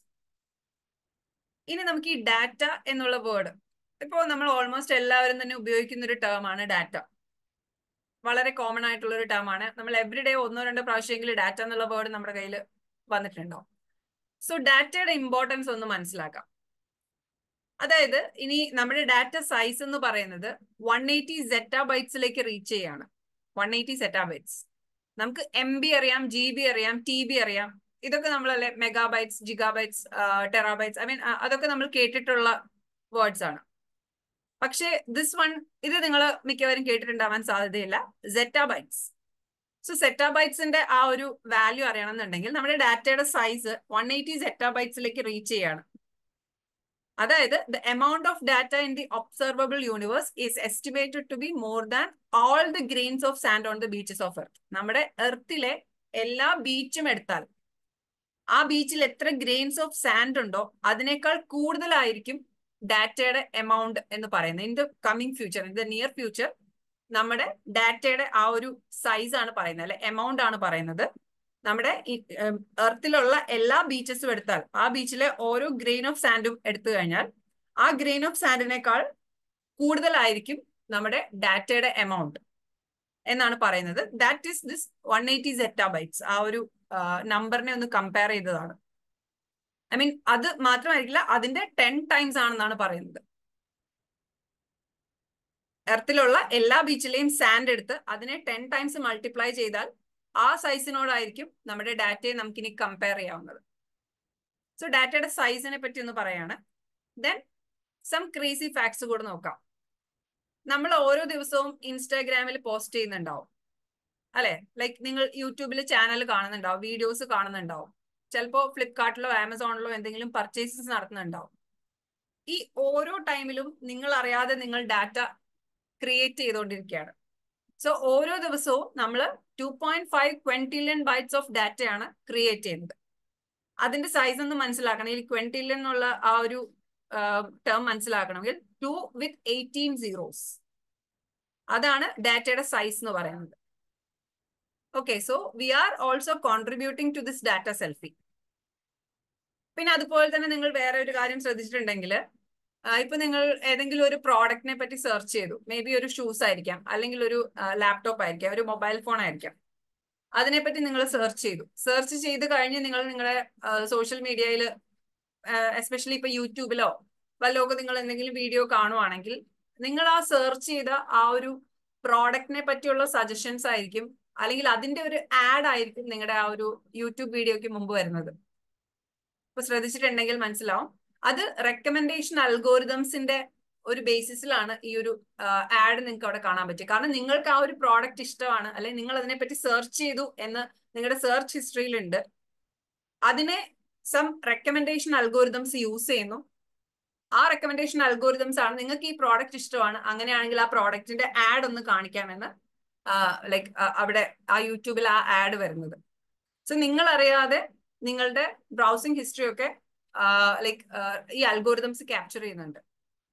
ഇനി നമുക്ക് ഈ ഡാറ്റ എന്നുള്ള വേർഡ് ഇപ്പോൾ നമ്മൾ ഓൾമോസ്റ്റ് എല്ലാവരും തന്നെ ഉപയോഗിക്കുന്ന ഒരു ടേം ആണ് ഡാറ്റ വളരെ കോമൺ ആയിട്ടുള്ള ഒരു ടേം ആണ് നമ്മൾ എവറി ഡേ ഒന്നോ രണ്ടോ പ്രാവശ്യമെങ്കിലും ഡാറ്റ എന്നുള്ള വേർഡ് നമ്മുടെ കയ്യിൽ വന്നിട്ടുണ്ടാവും സോ ഡാറ്റയുടെ ഇമ്പോർട്ടൻസ് ഒന്ന് മനസ്സിലാക്കാം അതായത് ഇനി നമ്മുടെ ഡാറ്റ സൈസ് എന്ന് പറയുന്നത് വൺ എയ്റ്റി സെറ്റാ ബൈറ്റ്സിലേക്ക് റീച്ച് ചെയ്യാണ് വൺ എയ്റ്റി സെറ്റാ ബൈറ്റ്സ് നമുക്ക് എം ബി അറിയാം ജി ബി അറിയാം ടി ബി അറിയാം ഇതൊക്കെ നമ്മളല്ലേ megabytes gigabytes terabytes I mean അതൊക്കെ നമ്മൾ കേട്ടിട്ടുള്ള വേർഡ്സ് ആണ് പക്ഷേ ദിസ് വൺ ഇത് നിങ്ങൾ മിക്കവരും കേട്ടിട്ടുണ്ടാവാൻ സാധ്യതയില്ല സെറ്റാബൈറ്റ്സ് സോ സെറ്റാബൈറ്റ്സിന്റെ ആ ഒരു വാല്യൂ അറിയണമെന്നുണ്ടെങ്കിൽ നമ്മുടെ ഡാറ്റയുടെ സൈസ് വൺ എയ്റ്റി സെറ്റാബൈറ്റ്സിലേക്ക് റീച്ച് ചെയ്യാണ് അതായത് the amount of data in the observable universe is estimated to be more than all the grains of sand on the beaches of earth നമ്മുടെ എർത്തിലെ എല്ലാ ബീച്ചും എടുത്താൽ ആ ബീച്ചിൽ എത്ര ഗ്രെയിൻസ് ഓഫ് സാൻഡ് ഉണ്ടോ അതിനേക്കാൾ കൂടുതലായിരിക്കും ഡാറ്റയുടെ എമൗണ്ട് എന്ന് പറയുന്നത് in the coming future in the near future നമ്മുടെ ഡാറ്റയുടെ ആ ഒരു സൈസ് ആണ് പറയുന്നത് അല്ലെ എമൗണ്ട് ആണ് പറയുന്നത് നമ്മുടെ എർത്തിലുള്ള എല്ലാ ബീച്ചസും എടുത്താൽ ആ ബീച്ചിലെ ഓരോ ഗ്രെയിൻ ഓഫ് സാൻഡും എടുത്തു കഴിഞ്ഞാൽ ആ ഗ്രെയിൻ ഓഫ് സാൻഡിനേക്കാൾ കൂടുതലായിരിക്കും നമ്മുടെ ഡാറ്റയുടെ എമൗണ്ട് എന്നാണ് പറയുന്നത് that is this one eighty zettabytes ആ ഒരു നമ്പറിനെ ഒന്ന് കമ്പയർ ചെയ്തതാണ് ഐ മീൻ അത് മാത്രമായിരിക്കില്ല അതിന്റെ ടെൻ ടൈംസ് ആണെന്നാണ് പറയുന്നത് എർത്തിലുള്ള എല്ലാ ബീച്ചിലെയും സാൻഡ് എടുത്ത് അതിനെ ടെൻ ടൈംസ് മൾട്ടിപ്ലൈ ചെയ്താൽ ആ സൈസിനോടായിരിക്കും നമ്മുടെ ഡാറ്റയെ നമുക്കിനി കമ്പയർ ചെയ്യാവുന്നത് സോ ഡാറ്റയുടെ സൈസിനെ പറ്റി ഒന്ന് പറയാണ് ദെൻ സം ക്രേസി ഫാക്ട്സ് കൂടെ നോക്കാം നമ്മൾ ഓരോ ദിവസവും ഇൻസ്റ്റാഗ്രാമിൽ പോസ്റ്റ് ചെയ്യുന്നുണ്ടാവും അല്ലെ ലൈക്ക് നിങ്ങൾ യൂട്യൂബിൽ ചാനൽ കാണുന്നുണ്ടാവും വീഡിയോസ് കാണുന്നുണ്ടാവും ചിലപ്പോൾ ഫ്ലിപ്കാർട്ടിലോ ആമസോണിലോ എന്തെങ്കിലും പർച്ചേസസ് നടത്തുന്നുണ്ടാവും ഈ ഓരോ ടൈമിലും നിങ്ങൾ അറിയാതെ നിങ്ങൾ ഡാറ്റ ക്രിയേറ്റ് ചെയ്തുകൊണ്ടിരിക്കുകയാണ് സോ ഓരോ ദിവസവും നമ്മൾ two point five quintillion bytes of ഡാറ്റയാണ് ക്രിയേറ്റ് ചെയ്യുന്നത് അതിന്റെ സൈസ് ഒന്ന് മനസ്സിലാക്കണം ഈ ക്വന്റിലിയൻ എന്നുള്ള ആ ഒരു ടേം മനസ്സിലാക്കണമെങ്കിൽ ടു വിത്ത് എയ്റ്റീൻ സീറോസ് അതാണ് ഡാറ്റയുടെ സൈസ് എന്ന് പറയുന്നത് okay so we are also contributing to this data selfie പിന്നെ അതുപോലെ തന്നെ നിങ്ങൾ വേറെ ഒരു കാര്യം ശ്രദ്ധിച്ചിട്ടുണ്ടെങ്കിൽ ഇപ്പൊ നിങ്ങൾ ഏതെങ്കിലും ഒരു പ്രോഡക്റ്റിനെ പറ്റി സെർച്ച് ചെയ്തു മേ ബി ഒരു ഷൂസ് ആയിരിക്കാം അല്ലെങ്കിൽ ഒരു ലാപ്ടോപ്പ് ആയിരിക്കാം ഒരു മൊബൈൽ ഫോൺ ആയിരിക്കാം അതിനെപ്പറ്റി നിങ്ങൾ സെർച്ച് ചെയ്തു സെർച്ച് ചെയ്ത് കഴിഞ്ഞ് നിങ്ങൾ നിങ്ങളുടെ സോഷ്യൽ മീഡിയയിൽ എസ്പെഷ്യലി ഇപ്പൊ യൂട്യൂബിലോ വല്ലതൊക്കെ നിങ്ങൾ എന്തെങ്കിലും വീഡിയോ കാണുവാണെങ്കിൽ നിങ്ങൾ ആ സെർച്ച് ചെയ്ത ആ ഒരു പ്രോഡക്റ്റിനെ പറ്റിയുള്ള സജഷൻസ് ആയിരിക്കും അല്ലെങ്കിൽ അതിന്റെ ഒരു ആഡ് ആയിരിക്കും നിങ്ങളുടെ ആ ഒരു യൂട്യൂബ് വീഡിയോയ്ക്ക് മുമ്പ് വരുന്നത് ഇപ്പൊ ശ്രദ്ധിച്ചിട്ടുണ്ടെങ്കിൽ മനസ്സിലാവും അത് റെക്കമെൻഡേഷൻ അൽഗോരിതംസിന്റെ ഒരു ബേസിസിലാണ് ഈ ഒരു ആഡ് നിങ്ങൾക്ക് അവിടെ കാണാൻ പറ്റുക കാരണം നിങ്ങൾക്ക് ആ ഒരു പ്രോഡക്റ്റ് ഇഷ്ടമാണ് അല്ലെങ്കിൽ നിങ്ങൾ അതിനെപ്പറ്റി സെർച്ച് ചെയ്തു എന്ന് നിങ്ങളുടെ സെർച്ച് ഹിസ്റ്ററിയിൽ ഉണ്ട് അതിനെ സം റെക്കമെൻഡേഷൻ അൽഗോരിതംസ് യൂസ് ചെയ്യുന്നു ആ റെക്കമെൻഡേഷൻ അൽഗോരിതംസ് ആണ് നിങ്ങൾക്ക് ഈ പ്രോഡക്റ്റ് ഇഷ്ടമാണ് അങ്ങനെയാണെങ്കിൽ ആ പ്രോഡക്റ്റിന്റെ ആഡ് ഒന്ന് കാണിക്കാമെന്ന് ലൈക്ക് അവിടെ ആ യൂട്യൂബിൽ ആ ആഡ് വരുന്നത് സോ നിങ്ങൾ അറിയാതെ നിങ്ങളുടെ ബ്രൗസിംഗ് ഹിസ്റ്ററി ഒക്കെ ലൈക്ക് ഈ അൽഗോരിതംസ് ക്യാപ്ചർ ചെയ്യുന്നുണ്ട്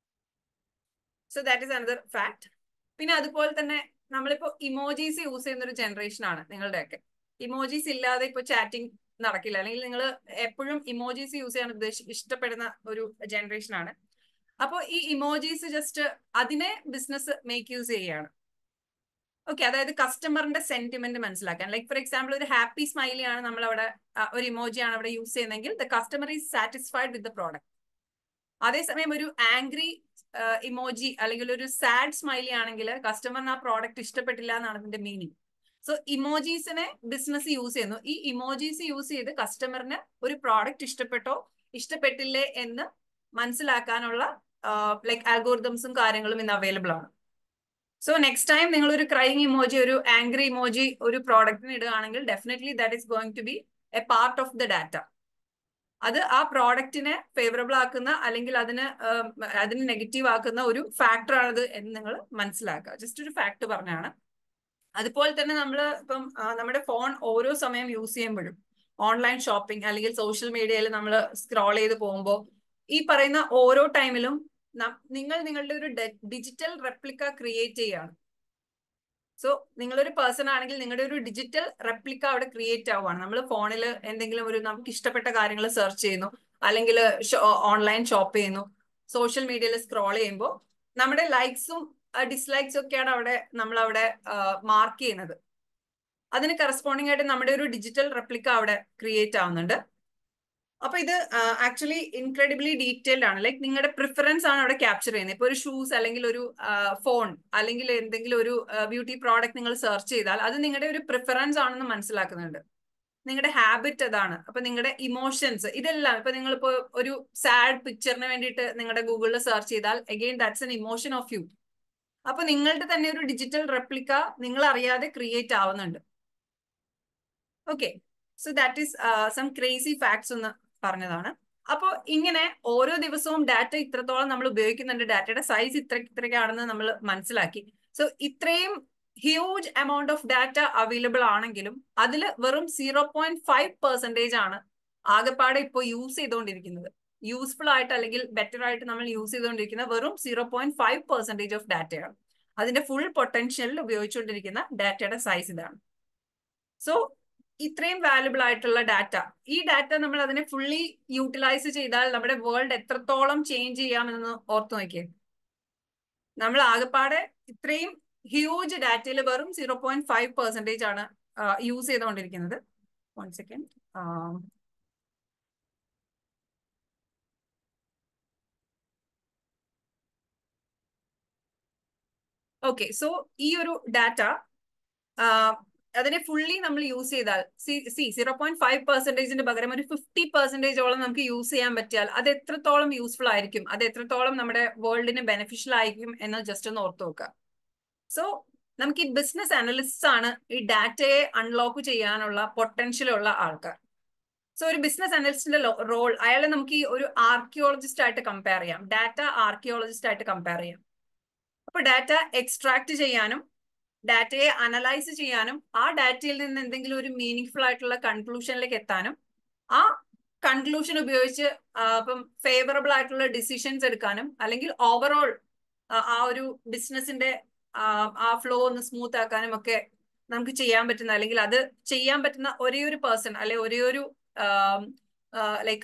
so that is another fact പിന്നെ അതുപോലെ തന്നെ നമ്മളിപ്പോ ഇമോജീസ് യൂസ് ചെയ്യുന്ന ഒരു ജനറേഷൻ ആണ് നിങ്ങളുടെയൊക്കെ ഇമോജീസ് ഇല്ലാതെ ഇപ്പൊ ചാറ്റിംഗ് നടക്കില്ല അല്ലെങ്കിൽ നിങ്ങൾ എപ്പോഴും ഇമോജീസ് യൂസ് ചെയ്യാൻ ഉദ്ദേശി ഇഷ്ടപ്പെടുന്ന ഒരു ജനറേഷൻ ആണ് അപ്പോൾ ഈ ഇമോജീസ് ജസ്റ്റ് അതിനെ ബിസിനസ് മേക്ക് യൂസ് ചെയ്യാണ് ഓക്കെ അതായത് കസ്റ്റമറിന്റെ സെന്റിമെന്റ് മനസ്സിലാക്കാൻ ലൈക്ക് ഫോർ എക്സാമ്പിൾ ഒരു ഹാപ്പി സ്മൈലി ആണ് നമ്മൾ അവിടെ ഒരു ഇമോജി ആണ് അവിടെ യൂസ് ചെയ്യുന്നതെങ്കിൽ the customer is satisfied with the product അതേസമയം ഒരു ആംഗ്രി ഇമോജി അല്ലെങ്കിൽ ഒരു സാഡ് സ്മൈലി ആണെങ്കിൽ കസ്റ്റമറിന് ആ പ്രോഡക്റ്റ് ഇഷ്ടപ്പെട്ടില്ല എന്നാണ് അതിന്റെ മീനിങ് സോ ഇമോജീസിനെ ബിസിനസ് യൂസ് ചെയ്യുന്നു ഈ ഇമോജീസ് യൂസ് ചെയ്ത് കസ്റ്റമറിന് ഒരു പ്രോഡക്റ്റ് ഇഷ്ടപ്പെട്ടോ ഇഷ്ടപ്പെട്ടില്ലേ എന്ന് മനസ്സിലാക്കാനുള്ള ലൈക്ക് ആൽഗോറിതംസും കാര്യങ്ങളും ഇന്ന് അവൈലബിൾ ആണ് സോ നെക്സ്റ്റ് ടൈം നിങ്ങൾ ഒരു ക്രൈങ് ഇമോജി ഒരു ആംഗ്രി ഇമോജി ഒരു പ്രോഡക്റ്റിന് ഇടുകയാണെങ്കിൽ definitely that is going to be a part of the data അത് ആ പ്രോഡക്റ്റിനെ ഫേവറബിൾ ആക്കുന്ന അല്ലെങ്കിൽ അതിന് അതിന് നെഗറ്റീവ് ആക്കുന്ന ഒരു ഫാക്ടർ ആണത് എന്ന് നിങ്ങൾ മനസ്സിലാക്കുക ജസ്റ്റ് ഒരു ഫാക്ട് പറഞ്ഞാണ് അതുപോലെ തന്നെ നമ്മൾ ഇപ്പം നമ്മുടെ ഫോൺ ഓരോ സമയം യൂസ് ചെയ്യുമ്പോഴും ഓൺലൈൻ ഷോപ്പിംഗ് അല്ലെങ്കിൽ സോഷ്യൽ മീഡിയയിൽ നമ്മൾ സ്ക്രോൾ ചെയ്ത് പോകുമ്പോൾ ഈ പറയുന്ന ഓരോ ടൈമിലും നിങ്ങൾ നിങ്ങളുടെ ഒരു ഡിജിറ്റൽ റെപ്ലിക്ക ക്രിയേറ്റ് ചെയ്യാണ് സോ നിങ്ങളൊരു പേഴ്സൺ ആണെങ്കിൽ നിങ്ങളുടെ ഒരു ഡിജിറ്റൽ റെപ്ലിക്ക അവിടെ ക്രിയേറ്റ് ആവുകയാണ് നമ്മൾ ഫോണിൽ എന്തെങ്കിലും ഒരു നമുക്ക് ഇഷ്ടപ്പെട്ട കാര്യങ്ങൾ സെർച്ച് ചെയ്യുന്നു അല്ലെങ്കിൽ ഓൺലൈൻ ഷോപ്പ് ചെയ്യുന്നു സോഷ്യൽ മീഡിയയിൽ സ്ക്രോൾ ചെയ്യുമ്പോൾ നമ്മുടെ ലൈക്സും ഡിസ്ലൈക്സും ഒക്കെയാണ് അവിടെ നമ്മൾ അവിടെ മാർക്ക് ചെയ്യുന്നത് അതിന് കറസ്പോണ്ടിങ് ആയിട്ട് നമ്മുടെ ഒരു ഡിജിറ്റൽ റെപ്ലിക്ക അവിടെ ക്രിയേറ്റ് ആവുന്നുണ്ട് അപ്പൊ ഇത് ആക്ച്വലി ഇൻക്രെഡിബിളി ഡീറ്റെയിൽഡ് ആണ് ലൈക്ക് നിങ്ങളുടെ പ്രിഫറൻസ് ആണ് അവിടെ ക്യാപ്ചർ ചെയ്യുന്നത് ഇപ്പൊ ഒരു ഷൂസ് അല്ലെങ്കിൽ ഒരു ഫോൺ അല്ലെങ്കിൽ എന്തെങ്കിലും ഒരു ബ്യൂട്ടി പ്രോഡക്റ്റ് നിങ്ങൾ സെർച്ച് ചെയ്താൽ അത് നിങ്ങളുടെ ഒരു പ്രിഫറൻസ് ആണെന്ന് മനസ്സിലാക്കുന്നുണ്ട് നിങ്ങളുടെ ഹാബിറ്റ് അതാണ് അപ്പൊ നിങ്ങളുടെ ഇമോഷൻസ് ഇതെല്ലാം ഇപ്പൊ നിങ്ങളിപ്പോ ഒരു സാഡ് പിക്ചറിന് വേണ്ടിയിട്ട് നിങ്ങളുടെ ഗൂഗിളിൽ സെർച്ച് ചെയ്താൽ again that's an emotion of you അപ്പൊ നിങ്ങളുടെ തന്നെ ഒരു ഡിജിറ്റൽ റെപ്ലിക്ക നിങ്ങൾ അറിയാതെ ക്രിയേറ്റ് ആവുന്നുണ്ട് okay so that is some crazy facts ഒന്ന് പറഞ്ഞതാണ് അപ്പോൾ ഇങ്ങനെ ഓരോ ദിവസവും ഡാറ്റ ഇത്രത്തോളം നമ്മൾ ഉപയോഗിക്കുന്നുണ്ട് ഡാറ്റയുടെ സൈസ് ഇത്ര ഇത്രയ്ക്കാണെന്ന് നമ്മൾ മനസ്സിലാക്കി സോ ഇത്രയും huge amount of data available ആണെങ്കിലും അതിൽ വെറും സീറോ പോയിന്റ് ഫൈവ് പെർസെൻറ്റേജ് ആണ് ആകെപ്പാടെ ഇപ്പോൾ യൂസ് ചെയ്തുകൊണ്ടിരിക്കുന്നത് യൂസ്ഫുൾ ആയിട്ട് അല്ലെങ്കിൽ ബെറ്റർ ആയിട്ട് നമ്മൾ യൂസ് ചെയ്തുകൊണ്ടിരിക്കുന്ന വെറും zero point five percentage of ഡാറ്റയാണ് അതിന്റെ ഫുൾ പൊട്ടൻഷ്യലിൽ ഉപയോഗിച്ചുകൊണ്ടിരിക്കുന്ന ഡാറ്റയുടെ സൈസ് ഇതാണ് സോ ഇത്രയും വാല്യുബിൾ ആയിട്ടുള്ള ഡാറ്റ ഈ ഡാറ്റ നമ്മൾ അതിനെ ഫുള്ളി യൂട്ടിലൈസ് ചെയ്താൽ നമ്മുടെ വേൾഡ് എത്രത്തോളം ചേഞ്ച് ചെയ്യാമെന്ന് ഓർത്തു നോക്കിയേ നമ്മൾ ആകെപ്പാടെ ഇത്രയും ഹ്യൂജ് ഡാറ്റയിൽ വെറും സീറോ പോയിന്റ് ഫൈവ് പെർസെൻറ്റേജ് ആണ് യൂസ് ചെയ്തുകൊണ്ടിരിക്കുന്നത് വൺ സെക്കൻഡ് ഓക്കെ സോ ഈ ഒരു ഡാറ്റ അതിനെ ഫുള്ളി നമ്മൾ യൂസ് ചെയ്താൽ സി സീറോ പോയിന്റ് ഫൈവ് പെർസെന്റേജിന് പകരം ഒരു ഫിഫ്റ്റി പെർസെന്റേജോളം നമുക്ക് യൂസ് ചെയ്യാൻ പറ്റിയാൽ അത് എത്രത്തോളം യൂസ്ഫുൾ ആയിരിക്കും അത് എത്രത്തോളം നമ്മുടെ വേൾഡിന് ബെനിഫിഷ്യൽ ആയിരിക്കും എന്ന് ജസ്റ്റ് ഒന്ന് ഓർത്ത് നോക്കുക സോ നമുക്ക് ഈ ബിസിനസ് അനലിസ്റ്റ് ആണ് ഈ ഡാറ്റയെ അൺലോക്ക് ചെയ്യാനുള്ള പൊട്ടൻഷ്യൽ ഉള്ള ആൾക്കാർ സോ ഒരു ബിസിനസ് അനലിസ്റ്റിന്റെ റോൾ അയാളെ നമുക്ക് ഈ ഒരു ആർക്കിയോളജിസ്റ്റ് ആയിട്ട് കമ്പയർ ചെയ്യാം ഡാറ്റ ആർക്കിയോളജിസ്റ്റ് ആയിട്ട് കമ്പയർ ചെയ്യാം അപ്പൊ ഡാറ്റ എക്സ്ട്രാക്ട് ചെയ്യാനും ഡാറ്റയെ അനലൈസ് ചെയ്യാനും ആ ഡാറ്റയിൽ നിന്ന് എന്തെങ്കിലും ഒരു മീനിങ് ആയിട്ടുള്ള കൺക്ലൂഷനിലേക്ക് എത്താനും ആ കൺക്ലൂഷൻ ഉപയോഗിച്ച് ഇപ്പം ഫേവറബിൾ ആയിട്ടുള്ള ഡിസിഷൻസ് എടുക്കാനും അല്ലെങ്കിൽ ഓവറോൾ ആ ഒരു ബിസിനസിന്റെ ആ ഫ്ലോ ഒന്ന് സ്മൂത്ത് ആക്കാനും ഒക്കെ നമുക്ക് ചെയ്യാൻ പറ്റുന്ന അല്ലെങ്കിൽ അത് ചെയ്യാൻ പറ്റുന്ന ഒരേ ഒരു പേഴ്സൺ അല്ലെ ഒരേ ഒരു ലൈക്ക്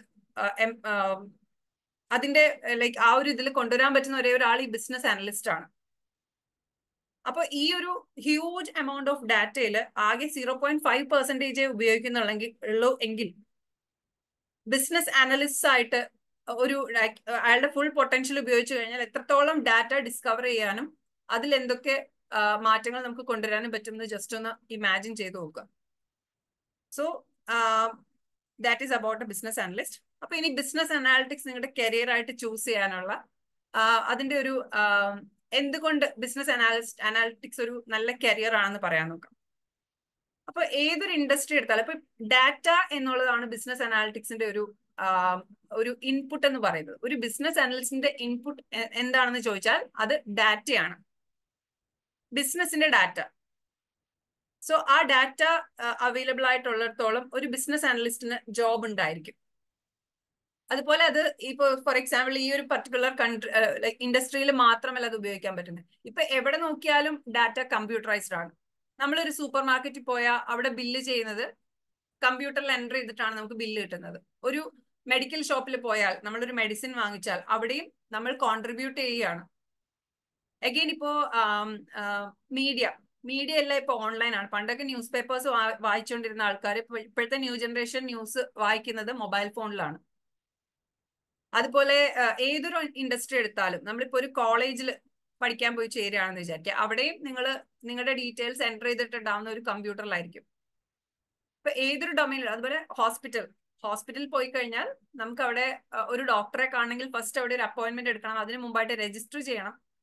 അതിന്റെ ലൈക്ക് ആ ഒരു ഇതിൽ കൊണ്ടുവരാൻ പറ്റുന്ന ഒരേ ഒരാൾ ഈ ബിസിനസ് അനലിസ്റ്റ് ആണ് അപ്പൊ ഈ ഒരു ഹ്യൂജ് എമൗണ്ട് ഓഫ് ഡാറ്റയിൽ ആകെ സീറോ പോയിന്റ് ഫൈവ് പെർസെന്റേജ് ഉപയോഗിക്കുന്നുള്ളെങ്കിൽ ഉള്ളൂ എങ്കിൽ ബിസിനസ് അനലിസ്റ്റ് ആയിട്ട് ഒരു അയാളുടെ ഫുൾ പൊട്ടൻഷ്യൽ ഉപയോഗിച്ചു കഴിഞ്ഞാൽ എത്രത്തോളം ഡാറ്റ ഡിസ്കവർ ചെയ്യാനും അതിൽ എന്തൊക്കെ മാറ്റങ്ങൾ നമുക്ക് കൊണ്ടുവരാനും പറ്റുമെന്ന് ജസ്റ്റ് ഒന്ന് ഇമാജിൻ ചെയ്ത് നോക്കുക so that is about a business analyst അപ്പൊ ഇനി ബിസിനസ് അനാലിറ്റിക്സ് നിങ്ങളുടെ കരിയർ ആയിട്ട് ചൂസ് ചെയ്യാനുള്ള അതിന്റെ ഒരു എന്തുകൊണ്ട് ബിസിനസ് അനാലിസ്റ്റ് അനാലിറ്റിക്സ് ഒരു നല്ല കരിയർ ആണെന്ന് പറയാൻ നോക്കാം അപ്പൊ ഏതൊരു ഇൻഡസ്ട്രി എടുത്താലും ഇപ്പൊ ഡാറ്റ എന്നുള്ളതാണ് ബിസിനസ് അനാലിറ്റിക്സിന്റെ ഒരു ഒരു ഇൻപുട്ട് എന്ന് പറയുന്നത് ഒരു ബിസിനസ് അനലിസ്റ്റിന്റെ ഇൻപുട്ട് എന്താണെന്ന് ചോദിച്ചാൽ അത് ഡാറ്റയാണ് ബിസിനസിന്റെ ഡാറ്റ സോ ആ ഡാറ്റ അവൈലബിൾ ആയിട്ടുള്ളിടത്തോളം ഒരു ബിസിനസ് അനലിസ്റ്റിന് ജോബ് ഉണ്ടായിരിക്കും അതുപോലെ അത് ഇപ്പൊ ഫോർ എക്സാമ്പിൾ ഈ ഒരു പർട്ടിക്കുലർ കൺട്രി ഇൻഡസ്ട്രിയിൽ മാത്രമല്ല അത് ഉപയോഗിക്കാൻ പറ്റുന്നത് ഇപ്പൊ എവിടെ നോക്കിയാലും ഡാറ്റ കമ്പ്യൂട്ടറൈസ്ഡ് ആണ് നമ്മളൊരു സൂപ്പർ മാർക്കറ്റിൽ പോയാൽ അവിടെ ബില്ല് ചെയ്യുന്നത് കമ്പ്യൂട്ടറിൽ എൻ്റർ ചെയ്തിട്ടാണ് നമുക്ക് ബില്ല് കിട്ടുന്നത് ഒരു മെഡിക്കൽ ഷോപ്പിൽ പോയാൽ നമ്മളൊരു മെഡിസിൻ വാങ്ങിച്ചാൽ അവിടെയും നമ്മൾ കോൺട്രിബ്യൂട്ട് ചെയ്യുകയാണ് അഗെയിൻ ഇപ്പോ മീഡിയ മീഡിയ എല്ലാം ഇപ്പൊ ഓൺലൈൻ ആണ് പണ്ടൊക്കെ ന്യൂസ് പേപ്പേഴ്സ് വായിച്ചുകൊണ്ടിരുന്ന ആൾക്കാർ ഇപ്പോഴത്തെ ന്യൂ ജനറേഷൻ ന്യൂസ് വായിക്കുന്നത് മൊബൈൽ ഫോണിലാണ് അതുപോലെ ഏതൊരു ഇൻഡസ്ട്രി എടുത്താലും നമ്മളിപ്പോ ഒരു കോളേജിൽ പഠിക്കാൻ പോയി ചേരുകയാണെന്ന് വിചാരിക്കുക അവിടെയും നിങ്ങൾ നിങ്ങളുടെ ഡീറ്റെയിൽസ് എൻ്റർ ചെയ്തിട്ടുണ്ടാവുന്ന ഒരു കമ്പ്യൂട്ടറിലായിരിക്കും ഇപ്പൊ ഏതൊരു ഡൊമൈനിലും അതുപോലെ ഹോസ്പിറ്റൽ ഹോസ്പിറ്റലിൽ പോയി കഴിഞ്ഞാൽ നമുക്ക് അവിടെ ഒരു ഡോക്ടറെ കാണണമെങ്കിൽ ഫസ്റ്റ് അവിടെ ഒരു അപ്പോയിന്റ്മെന്റ് എടുക്കണം അതിന് മുമ്പായിട്ട് രജിസ്റ്റർ ചെയ്യണം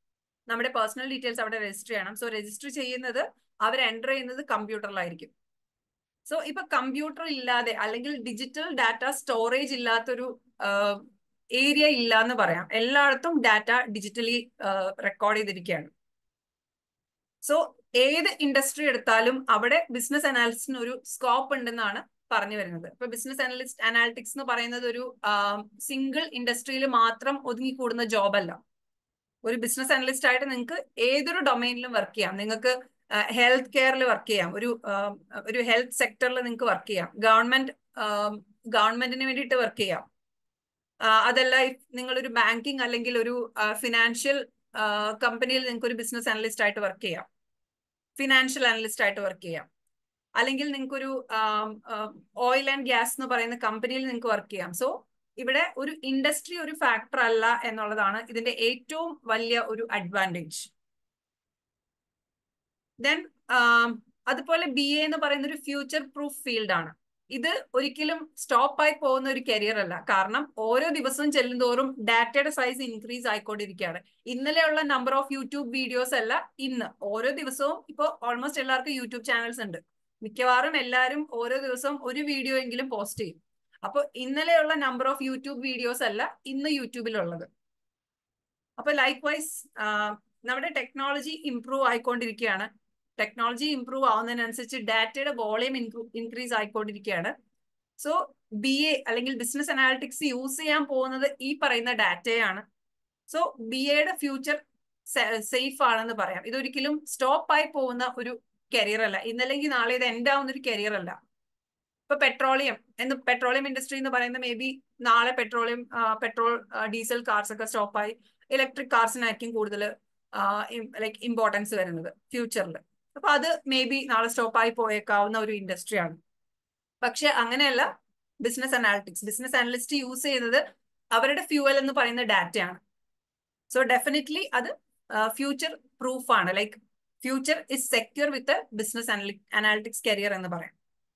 നമ്മുടെ പേഴ്സണൽ ഡീറ്റെയിൽസ് അവിടെ രജിസ്റ്റർ ചെയ്യണം സോ രജിസ്റ്റർ ചെയ്യുന്നത് അവർ എൻ്റർ ചെയ്യുന്നത് കമ്പ്യൂട്ടറിലായിരിക്കും സോ ഇപ്പൊ കമ്പ്യൂട്ടർ ഇല്ലാതെ അല്ലെങ്കിൽ ഡിജിറ്റൽ ഡാറ്റ സ്റ്റോറേജ് ഇല്ലാത്തൊരു ഏരിയ ഇല്ല എന്ന് പറയാം എല്ലായിടത്തും ഡാറ്റ ഡിജിറ്റലി റെക്കോർഡ് ചെയ്തിരിക്കുകയാണ് സോ ഏത് ഇൻഡസ്ട്രി എടുത്താലും അവിടെ ബിസിനസ് അനാലിസിന് ഒരു സ്കോപ്പ് ഉണ്ടെന്നാണ് പറഞ്ഞു വരുന്നത് ഇപ്പൊ ബിസിനസ് അനലിസ്റ്റ് അനാലിറ്റിക്സ് എന്ന് പറയുന്നത് ഒരു സിംഗിൾ ഇൻഡസ്ട്രിയിൽ മാത്രം ഒതുങ്ങിക്കൂടുന്ന ജോബ് അല്ല ഒരു ബിസിനസ് അനലിസ്റ്റ് ആയിട്ട് നിങ്ങൾക്ക് ഏതൊരു ഡൊമൈനിലും വർക്ക് ചെയ്യാം നിങ്ങൾക്ക് ഹെൽത്ത് കെയറിൽ വർക്ക് ചെയ്യാം ഒരു ഒരു ഹെൽത്ത് സെക്ടറിൽ നിങ്ങൾക്ക് വർക്ക് ചെയ്യാം ഗവൺമെന്റ് ഗവൺമെന്റിന് വേണ്ടിയിട്ട് വർക്ക് ചെയ്യാം അതല്ല നിങ്ങളൊരു ബാങ്കിങ് അല്ലെങ്കിൽ ഒരു ഫിനാൻഷ്യൽ കമ്പനിയിൽ നിങ്ങൾക്ക് ഒരു ബിസിനസ് അനലിസ്റ്റ് ആയിട്ട് വർക്ക് ചെയ്യാം ഫിനാൻഷ്യൽ അനലിസ്റ്റ് ആയിട്ട് വർക്ക് ചെയ്യാം അല്ലെങ്കിൽ നിങ്ങൾക്ക് ഒരു ഓയിൽ ആൻഡ് ഗ്യാസ് എന്ന് പറയുന്ന കമ്പനിയിൽ നിങ്ങൾക്ക് വർക്ക് ചെയ്യാം സോ ഇവിടെ ഒരു ഇൻഡസ്ട്രി ഒരു ഫാക്ടർ അല്ല എന്നുള്ളതാണ് ഇതിന്റെ ഏറ്റവും വലിയ ഒരു അഡ്വാൻറ്റേജ് ദെൻ അതുപോലെ ബി എ എന്ന് പറയുന്ന ഒരു ഫ്യൂച്ചർ പ്രൂഫ് ഫീൽഡ് ആണ് ഇത് ഒരിക്കലും സ്റ്റോപ്പ് ആയി പോകുന്ന ഒരു കരിയർ അല്ല കാരണം ഓരോ ദിവസവും ചെല്ലുന്തോറും ഡാറ്റയുടെ സൈസ് ഇൻക്രീസ് ആയിക്കൊണ്ടിരിക്കുകയാണ് ഇന്നലെയുള്ള നമ്പർ ഓഫ് യൂട്യൂബ് വീഡിയോസ് അല്ല ഇന്ന് ഓരോ ദിവസവും ഇപ്പോൾ ഓൾമോസ്റ്റ് എല്ലാവർക്കും യൂട്യൂബ് ചാനൽസ് ഉണ്ട് മിക്കവാറും എല്ലാവരും ഓരോ ദിവസവും ഒരു വീഡിയോ എങ്കിലും പോസ്റ്റ് ചെയ്യും അപ്പോൾ ഇന്നലെയുള്ള നമ്പർ ഓഫ് യൂട്യൂബ് വീഡിയോസ് അല്ല ഇന്ന് യൂട്യൂബിലുള്ളത് അപ്പൊ ലൈക്ക് വൈസ് നമ്മുടെ ടെക്നോളജി ഇംപ്രൂവ് ആയിക്കൊണ്ടിരിക്കുകയാണ് ടെക്നോളജി ഇംപ്രൂവ് ആവുന്നതിനനുസരിച്ച് ഡാറ്റയുടെ വോളിയം ഇൻക്രീസ് ആയിക്കൊണ്ടിരിക്കുകയാണ് സോ ബി എ അല്ലെങ്കിൽ ബിസിനസ് അനാലിറ്റിക്സ് യൂസ് ചെയ്യാൻ പോകുന്നത് ഈ പറയുന്ന ഡാറ്റയാണ് സോ ബി എയുടെ ഫ്യൂച്ചർ സേഫ് ആണെന്ന് പറയാം ഇതൊരിക്കലും സ്റ്റോപ്പ് ആയി പോകുന്ന ഒരു കരിയർ അല്ല ഇന്നല്ലെങ്കിൽ നാളെ ഇത് എൻഡ് ആവുന്ന ഒരു കരിയർ അല്ല ഇപ്പൊ പെട്രോളിയം എന്ന് പെട്രോളിയം ഇൻഡസ്ട്രി എന്ന് പറയുന്നത് മേ ബി നാളെ പെട്രോളിയം പെട്രോൾ ഡീസൽ കാർസ് ഒക്കെ സ്റ്റോപ്പായി ഇലക്ട്രിക് കാർസിനായിരിക്കും കൂടുതൽ ലൈക്ക് ഇമ്പോർട്ടൻസ് വരുന്നത് ഫ്യൂച്ചറിൽ അപ്പൊ അത് മേ ബി നാളെ സ്റ്റോപ്പായി പോയേക്കാവുന്ന ഒരു ഇൻഡസ്ട്രിയാണ് പക്ഷെ അങ്ങനെയല്ല business analytics business analyst use ചെയ്യുന്നത് അവരുടെ ഫ്യൂവൽ എന്ന് പറയുന്ന ഡാറ്റയാണ് സോ ഡെഫിനറ്റ്ലി അത് ഫ്യൂച്ചർ പ്രൂഫ് ആണ് like future is secure with business analytics career എന്ന് പറയാം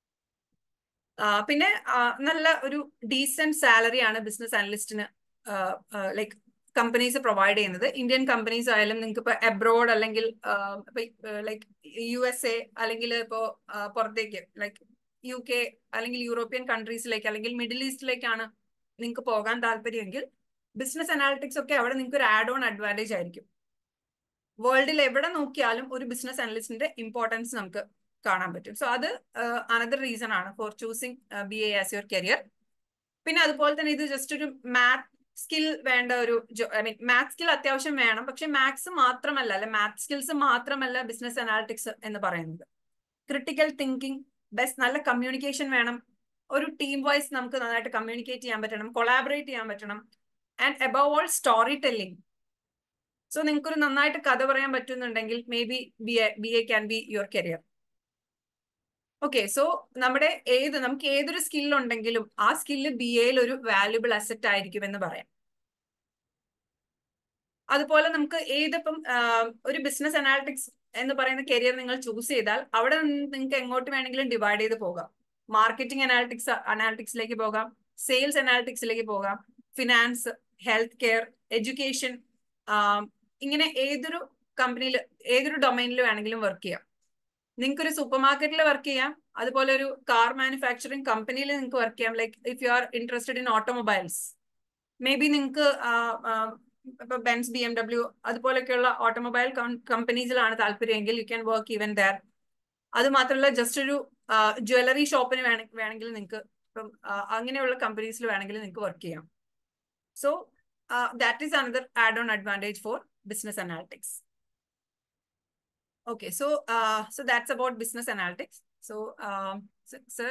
പിന്നെ നല്ല ഒരു ഡീസെന്റ് സാലറി ആണ് ബിസിനസ് അനലിസ്റ്റിന് ലൈക്ക് കമ്പനീസ് പ്രൊവൈഡ് ചെയ്യുന്നത് ഇന്ത്യൻ കമ്പനീസ് ആയാലും നിങ്ങൾക്ക് ഇപ്പൊ എബ്രോഡ് അല്ലെങ്കിൽ ലൈക്ക് യു എസ് എ അല്ലെങ്കിൽ ഇപ്പോ പുറത്തേക്ക് ലൈക്ക് യു കെ അല്ലെങ്കിൽ യൂറോപ്യൻ കൺട്രീസിലേക്ക് അല്ലെങ്കിൽ മിഡിൽ ഈസ്റ്റിലേക്കാണ് നിങ്ങൾക്ക് പോകാൻ താല്പര്യമെങ്കിൽ ബിസിനസ് അനാലിറ്റിക്സ് ഒക്കെ അവിടെ നിങ്ങൾക്ക് ഒരു ആഡ് ഓൺ അഡ്വാൻറ്റേജ് ആയിരിക്കും വേൾഡിൽ എവിടെ നോക്കിയാലും ഒരു ബിസിനസ് അനലിസ്റ്റിന്റെ ഇമ്പോർട്ടൻസ് നമുക്ക് കാണാൻ പറ്റും സോ അത് അനദർ റീസൺ ആണ് for choosing B A as your career പിന്നെ അതുപോലെ തന്നെ ഇത് ജസ്റ്റ് ഒരു മാത്ത് സ്കിൽ വേണ്ട ഒരു ഐ മീൻ മാത്സ് സ്കിൽ അത്യാവശ്യം വേണം പക്ഷെ മാത്സ് മാത്രമല്ല അല്ലെ മാത്സ് സ്കിൽസ് മാത്രമല്ല ബിസിനസ് അനാലിറ്റിക്സ് എന്ന് പറയുന്നത് ക്രിട്ടിക്കൽ തിങ്കിങ് ബെസ്റ്റ് നല്ല കമ്മ്യൂണിക്കേഷൻ വേണം ഒരു ടീം വൈസ് നമുക്ക് നന്നായിട്ട് കമ്മ്യൂണിക്കേറ്റ് ചെയ്യാൻ പറ്റണം കൊളാബറേറ്റ് ചെയ്യാൻ പറ്റണം and above all story telling so നിങ്ങൾക്കൊരു നന്നായിട്ട് കഥ പറയാൻ പറ്റുന്നുണ്ടെങ്കിൽ maybe B A B A can be your career okay so നമ്മുടെ ഏത് നമുക്ക് ഏതൊരു സ്കിൽ ഉണ്ടെങ്കിലും ആ സ്കില്ല് ബി എയിൽ ഒരു വാല്യുബിൾ അസറ്റ് ആയിരിക്കും എന്ന് പറയാം അതുപോലെ നമുക്ക് ഏതിപ്പം ഒരു ബിസിനസ് അനാലിറ്റിക്സ് എന്ന് പറയുന്ന കരിയർ നിങ്ങൾ ചൂസ് ചെയ്താൽ അവിടെ നിന്ന് നിങ്ങൾക്ക് എങ്ങോട്ട് വേണമെങ്കിലും ഡിവൈഡ് ചെയ്ത് പോകാം മാർക്കറ്റിംഗ് അനാലിറ്റിക്സ് അനാലിറ്റിക്സിലേക്ക് പോകാം സെയിൽസ് അനാലിറ്റിക്സിലേക്ക് പോകാം ഫിനാൻസ് ഹെൽത്ത് കെയർ എഡ്യൂക്കേഷൻ ഇങ്ങനെ ഏതൊരു കമ്പനിയിൽ ഏതൊരു ഡൊമൈനിൽ വേണമെങ്കിലും വർക്ക് ചെയ്യാം നിങ്ങൾക്ക് ഒരു സൂപ്പർ മാർക്കറ്റിൽ വർക്ക് ചെയ്യാം അതുപോലെ ഒരു കാർ മാനുഫാക്ചറിങ് കമ്പനിയിൽ നിങ്ങൾക്ക് വർക്ക് ചെയ്യാം like if you are interested in automobiles maybe നിങ്ങൾക്ക് ഇപ്പൊ ബെൻസ് ബി എം ഡബ്ല്യു അതുപോലെയൊക്കെയുള്ള ഓട്ടോമൊബൈൽ കമ്പനീസിലാണ് താല്പര്യമെങ്കിൽ you can work even there അത് മാത്രമല്ല ജസ്റ്റ് ഒരു ജ്വല്ലറി ഷോപ്പിന് വേണമെങ്കിൽ നിങ്ങൾക്ക് ഇപ്പം അങ്ങനെയുള്ള കമ്പനീസിൽ വേണമെങ്കിൽ നിങ്ങൾക്ക് വർക്ക് ചെയ്യാം so that is another add on advantage for business analytics. Okay, so uh, so that's about business analytics. So, um, so, sir.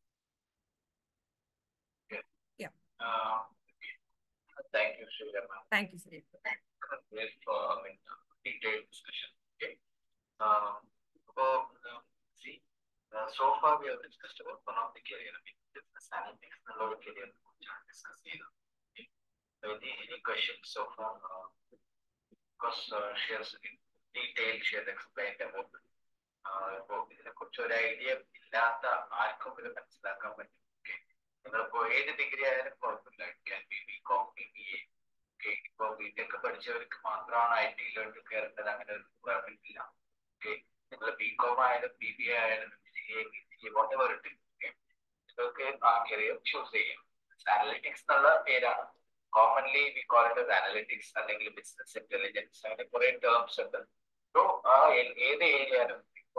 Yeah. Yeah. Uh, thank you, Shreya. Thank you, sir. Great for I mean, detailed discussion. Okay. Um, about uh, see, uh, so far we have discussed about one of the career, I mean, business analytics, the lower career, which are discussed here. Okay. So any, any questions so far? Uh, because uh, she has in detail she has explained about ഇപ്പോൾ ഇതിനെക്കുറിച്ച് ഒരു idea ഇല്ലാത്ത ആർക്കും ഇത് മനസ്സിലാക്കാൻ പറ്റും okay നിങ്ങളിപ്പോ ഏത് ഡിഗ്രി ആയാലും കുഴപ്പമില്ല can be B com B B A okay ഇപ്പൊ ബിടെക് പഠിച്ചവർക്ക് മാത്രമാണ് ഐ ടിയിലോട്ട് കയറേണ്ടത് അങ്ങനെ ഒരു റിക്വയർമെന്റ് ഇല്ല ഓക്കെ നിങ്ങൾ ബി കോം ആയാലും ബി ബി എ ആയാലും C A B C A whatever it is, okay? നിങ്ങൾക്ക് ആ കരിയർ ചൂസ് ചെയ്യാം അനലിറ്റിക്സ് എന്നുള്ള പേരാണ് commonly we call it analytics അല്ലെങ്കിൽ ബിസിനസ് ഇന്റലിജൻസ് അങ്ങനെ കുറെ ടേംസ് ഉണ്ട് സോ ആ ഏ- ഏത് ഏരിയയിലും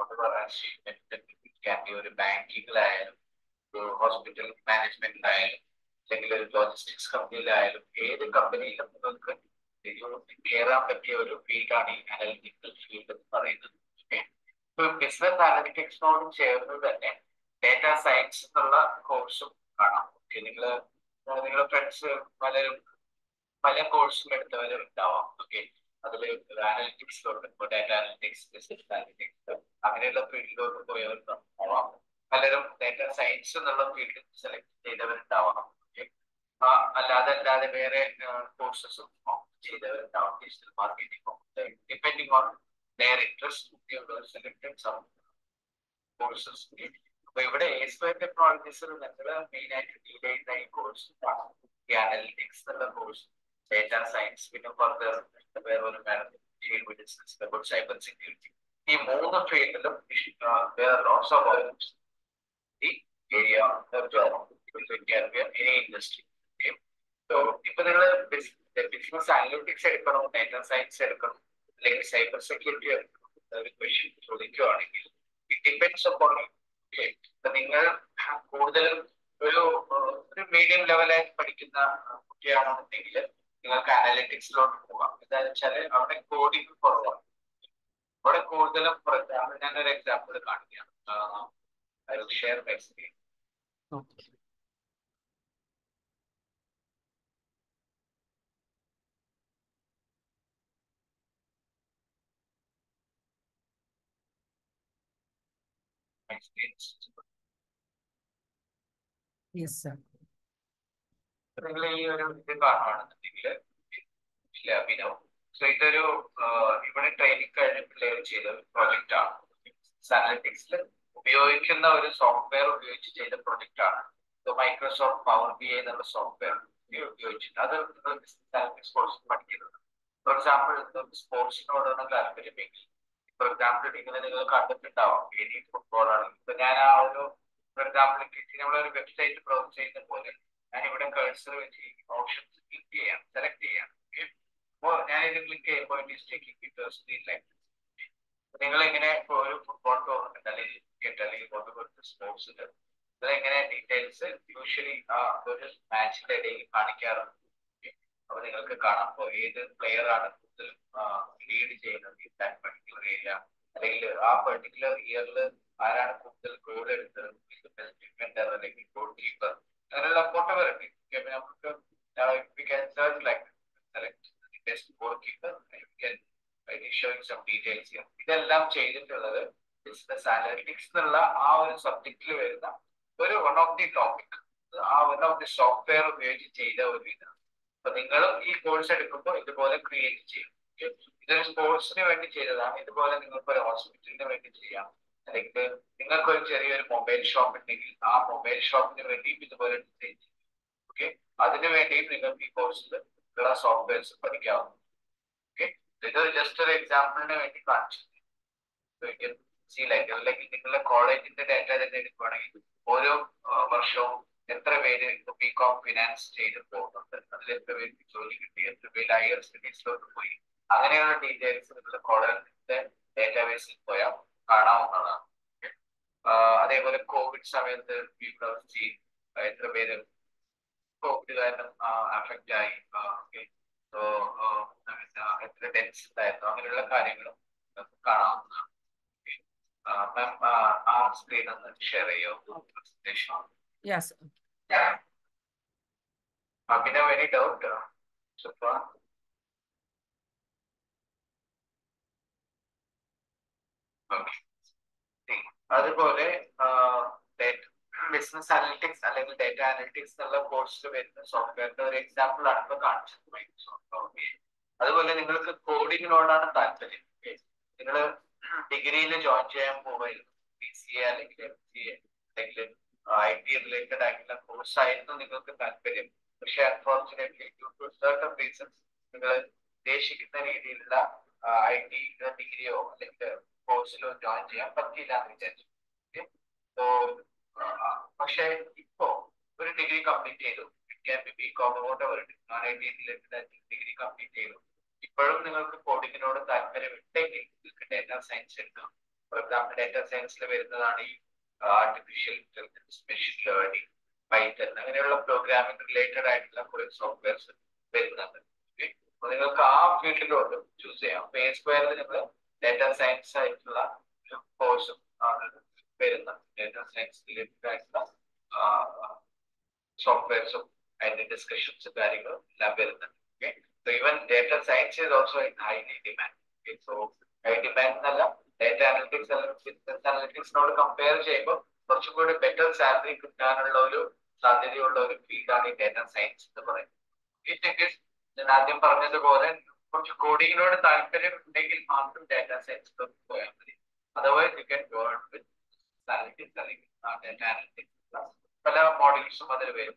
ഒരു ബാങ്കിങ്ങിലായാലും ഒരു ഹോസ്പിറ്റൽ മാനേജ്മെന്റിലായാലും അല്ലെങ്കിൽ ഒരു ലോജിസ്റ്റിക്സ് കമ്പനിയിലായാലും ഏത് കമ്പനിയിലും നിങ്ങൾക്ക് കയറാൻ പറ്റിയ ഒരു ഫീൽഡാണ് ഈ അനലിറ്റിക്കൽ ഫീൽഡ് എന്ന് പറയുന്നത് ബിസിനസ് അനലിറ്റിക്സിനോട് ചേർന്ന് തന്നെ ഡേറ്റ സയൻസ് എന്നുള്ള കോഴ്സും കാണാം ഓക്കെ നിങ്ങൾ നിങ്ങളുടെ ഫ്രണ്ട്സ് പലരും പല കോഴ്സും എടുത്തവരും ഉണ്ടാവാം ഓക്കെ അതിൽ അനലിറ്റിക്സിലോട്ട് ഇപ്പോൾ ഡാറ്റ അനലിറ്റിക്സ് ബിസിനസ് അനലിറ്റിക്സ് അങ്ങനെയുള്ള ഫീൽഡിലോട്ട് പോയവരുണ്ടാവാം പലരും ഡാറ്റ സയൻസ് എന്നുള്ള ഫീൽഡ് സെലക്ട് ചെയ്തവരുണ്ടാവാം ഓക്കെ അല്ലാതെ അല്ലാതെ വേറെ കോഴ്സസും ചെയ്തവരുണ്ടാവാം digital marketing depending on their interest selected some courses അപ്പൊ ഇവിടെ എസ്പയർ ടെക്നോളജീസിൽ നമ്മൾ മെയിൻ ആയിട്ട് ഡീൽ ചെയ്യുന്ന ഈ കോഴ്സ് ഈ അനലിറ്റിക്സ് എന്നുള്ള കോഴ്സ് ഡേറ്റ സയൻസ് പിന്നെ ഫർദർ വേറെ ഒരു മാഡം സൈബർ സെക്യൂരിറ്റി ഈ മൂന്ന് ഫീൽഡിലും വേറെ ലോട്ട്സ് ഓഫ് ഓപ്ഷൻസ് ഈ ഏരിയ എനി ഇൻഡസ്ട്രി ഇപ്പൊ നിങ്ങൾ ബിസിനസ് അനലിറ്റിക്സ് എടുക്കണം ഡേറ്റ സയൻസ് എടുക്കണം അല്ലെങ്കിൽ സൈബർ സെക്യൂരിറ്റി ഒരു ക്വസ്റ്റ്യൻ ചോദിക്കുകയാണെങ്കിൽ ഇറ്റ് ഡിപ്പെൻഡ്സ് അപ്പോൺ നിങ്ങൾ കൂടുതലും ഒരു ഒരു മീഡിയം ലെവലായി പഠിക്കുന്ന കുട്ടിയാണെന്നുണ്ടെങ്കിൽ നിങ്ങൾക്ക് അനലിറ്റിക്സിലോട്ട് പോകാം എന്താണെന്ന് വെച്ചാൽ അവിടെ കോഡിംഗ് കുറവാണ് അവിടെ കൂടുതലും ഫോർ എക്സാമ്പിൾ ഞാനൊരു എക്സാമ്പിൾ കാണിക്കാം I will share my screen my screens. Yes sir നിങ്ങൾ ഈ ഒരു ഇത് കാണുകയാണെന്നുണ്ടെങ്കിൽ ഇല്ല അഭിനവ് സോ ഇതൊരു ഇവിടെ ട്രെയിനിങ് കഴിഞ്ഞ പിള്ളേർ ചെയ്ത ഒരു പ്രൊജക്റ്റ് ആണ് അനലിറ്റിക്സിൽ ഉപയോഗിക്കുന്ന ഒരു സോഫ്റ്റ്വെയർ ഉപയോഗിച്ച് ചെയ്ത പ്രൊജക്റ്റ് ആണ് മൈക്രോസോഫ്റ്റ് പവർ ബി ഐ എന്നുള്ള സോഫ്റ്റ്വെയർ ഉപയോഗിച്ചിട്ട് അത് നിങ്ങൾ ബിസിനസ് അനലിറ്റിക്സ് കോഴ്സ് പഠിക്കുന്നത് ഫോർ എക്സാമ്പിൾ നിങ്ങൾക്ക് സ്പോർട്സിനോടാണ് താല്പര്യമെങ്കിൽ ഫോർ എക്സാമ്പിൾ നിങ്ങൾ നിങ്ങൾ കണ്ടിട്ടുണ്ടാവും ഏരി ഫുട്ബോൾ ആണ് ഇപ്പൊ ഞാൻ ആ ഒരു ഫോർ എക്സാമ്പിൾ നമ്മളൊരു വെബ്സൈറ്റ് ബ്രൗസ് ചെയ്യുന്ന പോലെ ഞാൻ ഇവിടെ കഴ്സർ വെച്ച് ഓപ്ഷൻസ് ക്ലിക്ക് ചെയ്യാം സെലക്ട് ചെയ്യാം അപ്പോൾ ഞാൻ ഇത് ക്ലിക്ക് ചെയ്യുമ്പോൾ it is taking screen like നിങ്ങൾ എങ്ങനെ ഇപ്പോൾ ഒരു ഫുട്ബോൾ ടൂർണമെന്റ് അല്ലെങ്കിൽ ക്രിക്കറ്റ് അല്ലെങ്കിൽ കുറച്ച് സ്പോർട്സ് ഉണ്ട് അതെങ്ങനെ ഡീറ്റെയിൽസ് യൂഷ്വലി ആ ഒരു മാച്ചിന്റെ ഇടയിൽ കാണിക്കാറുണ്ട് അപ്പൊ നിങ്ങൾക്ക് കാണാം അപ്പോൾ ഏത് പ്ലെയർ ആണ് കൂടുതൽ ലീഡ് ചെയ്യുന്നത് ഈ പർട്ടിക്കുലർ ഏരിയ അല്ലെങ്കിൽ ആ പർട്ടിക്കുലർ ഇയറിൽ ആരാണ് കൂടുതൽ ഗോൾ എടുത്തത് ഡിഫൻഡർ അല്ലെങ്കിൽ ഗോൾ കീപ്പർ അങ്ങനെയുള്ള ഫോട്ടോകൾ ഉണ്ട് നമുക്ക് we can search like select best goalkeeper we can showing some details ഇതെല്ലാം ചെയ്തിട്ടുള്ളത് ബിസിനസ് അനലിറ്റിക്സ് എന്നുള്ള ആ ഒരു സബ്ജക്റ്റിൽ വരുന്ന ഒരു വൺ ഓഫ് ദി ടോപ്പിക് ആ വൺ ഓഫ് ദി സോഫ്റ്റ്വെയർ ഉപയോഗിച്ച് ചെയ്ത ഒരു ഇതാണ് അപ്പൊ നിങ്ങളും ഈ കോഴ്സ് എടുക്കുമ്പോൾ ഇതുപോലെ ക്രിയേറ്റ് ചെയ്യും ഇതൊരു സ്പോർട്സിന് വേണ്ടി ചെയ്തതാണ് ഇതുപോലെ നിങ്ങൾക്ക് ഒരു ഹോസ്പിറ്റലിന് വേണ്ടി ചെയ്യാം അല്ലെങ്കിൽ നിങ്ങൾക്ക് ഒരു ചെറിയൊരു മൊബൈൽ ഷോപ്പ് ഉണ്ടെങ്കിൽ ആ മൊബൈൽ ഷോപ്പിന് വേണ്ടിയും ഇതുപോലെ ഡിസൈൻ ചെയ്യും ഓക്കെ അതിനു വേണ്ടിയും നിങ്ങൾക്ക് ഈ കോഴ്സിൽ ഉള്ള സോഫ്റ്റ്വെയർസ് പഠിക്കാവുന്നു ഓക്കെ ഇത് ജസ്റ്റ് ഒരു എക്സാമ്പിളിന് വേണ്ടി കാണിച്ചു സി ലൈക്ക് അല്ലെങ്കിൽ നിങ്ങളുടെ കോളേജിന്റെ ഡാറ്റ തന്നെ എടുക്കുകയാണെങ്കിൽ ഓരോ വർഷവും എത്ര പേര് ബി കോം ഫിനാൻസ് ചെയ്ത് പോകുന്നുണ്ട് അതിൽ എത്ര പേർക്ക് ജോലി കിട്ടി എത്ര പേര് ഹയർ സ്റ്റഡീസിലോട്ട് പോയി അങ്ങനെയുള്ള ഡീറ്റെയിൽസ് നിങ്ങളുടെ കോളേജിന്റെ ഡാറ്റാബേസിൽ പോയാൽ കാണാവുന്നതാണ് അതേപോലെ കോവിഡ് സമയത്ത് യൂണിവേഴ്സിറ്റി എത്ര പേര് കോവിഡ് കാരണം അഫക്റ്റ് ആയി സോ എത്ര ഡെത്ത്സ് ഉണ്ടായിരുന്നു അങ്ങനെയുള്ള കാര്യങ്ങളും കാണാവുന്നതാണ് മാം ആ സ്ക്രീൻ ഒന്ന് ഷെയർ ചെയ്യോ പ്രസന്റേഷൻ യെസ് പിന്നെ വെരി ഡൗട്ട് സുപ്പ അതുപോലെ ബിസിനസ് അനലിറ്റിക്സ് അല്ലെങ്കിൽ ഡേറ്റ അനലിറ്റിക്സ് എന്നുള്ള കോഴ്സിൽ വരുന്ന സോഫ്റ്റ്വെയറിന്റെ ഒരു എക്സാമ്പിൾ ആണ് ഇപ്പൊ കാണിച്ചത് മൈക്രോസോഫ്റ്റ് ഓക്കെ അതുപോലെ നിങ്ങൾക്ക് കോഡിങ്ങിനോടാണ് താല്പര്യം നിങ്ങൾ ഡിഗ്രിയിൽ ജോയിൻ ചെയ്യാൻ പോവായിരുന്നു ബി സി എ അല്ലെങ്കിൽ എം സി എ അല്ലെങ്കിൽ ഐ ടി റിലേറ്റഡ് ആയിട്ടുള്ള കോഴ്സ് ആയിരുന്നു നിങ്ങൾക്ക് താല്പര്യം പക്ഷെ unfortunately due to certain reasons നിങ്ങൾ ഉദ്ദേശിക്കുന്ന രീതിയിലുള്ള ഐ ടി ഡിഗ്രിയോ അല്ലെങ്കിൽ കോഴ്സിലോ ജോയിൻ ചെയ്യാൻ പറ്റിയില്ല എന്ന് വിചാരിച്ചു സോ പക്ഷെ ഇപ്പോ ഒരു ഡിഗ്രി കംപ്ലീറ്റ് ചെയ്തു can be B com whatever non I T degree complete ചെയ്തു ഇപ്പോഴും നിങ്ങൾക്ക് കോഡിങ്ങിനോട് താല്പര്യം ഉണ്ടെങ്കിൽ നിങ്ങൾക്ക് ഡാറ്റാ സയൻസ് എടുക്കാം ഫോർ എക്സാമ്പിൾ ഡാറ്റാ സയൻസിൽ വരുന്നതാണ് ഈ artificial intelligence machine learning Python അങ്ങനെയുള്ള പ്രോഗ്രാമിംഗ് റിലേറ്റഡ് ആയിട്ടുള്ള കുറെ സോഫ്റ്റ്വെയർസ് വരുന്നുണ്ട് അപ്പൊ നിങ്ങൾക്ക് ആ ഫീൽഡിലോട്ട് ചൂസ് ചെയ്യാം അപ്പൊ എ സ്ക്വയറിൽ നിങ്ങൾ ഡാറ്റാ സയൻസ് ആയിട്ടുള്ള ഒരു കോഴ്സും വരുന്ന ഡാറ്റാ സയൻസ് റിലേറ്റഡ് ആയിട്ടുള്ള സോഫ്റ്റ്വെയർസും അതിന്റെ ഡിസ്കഷൻസ് കാര്യങ്ങളും എല്ലാം വരുന്നുണ്ട് okay so even data science is also in highly demand so high demand എന്നല്ല ഡാറ്റ അനലിറ്റിക്സ് അല്ലെങ്കിൽ ബിസിനസ് അനലിറ്റിക്സിനോട് കമ്പയർ ചെയ്യുമ്പോൾ കുറച്ചും കൂടി ബെറ്റർ സാലറി കിട്ടാനുള്ള ഒരു സാധ്യതയുള്ള ഒരു ഫീൽഡാണ് ഈ ഡാറ്റ സയൻസ് എന്ന് പറയുന്നത് ഞാൻ ആദ്യം പറഞ്ഞതുപോലെ കുറച്ച് കോഡിങ്ങിനോട് താല്പര്യം ഉണ്ടെങ്കിൽ മാത്രം ഡാറ്റ സയൻസ് പോയാൽ മതി otherwise you can go with analytics അല്ലെങ്കിൽ ഡാറ്റ അനലിറ്റിക്സ് പല മോഡൽസും അതിൽ വരും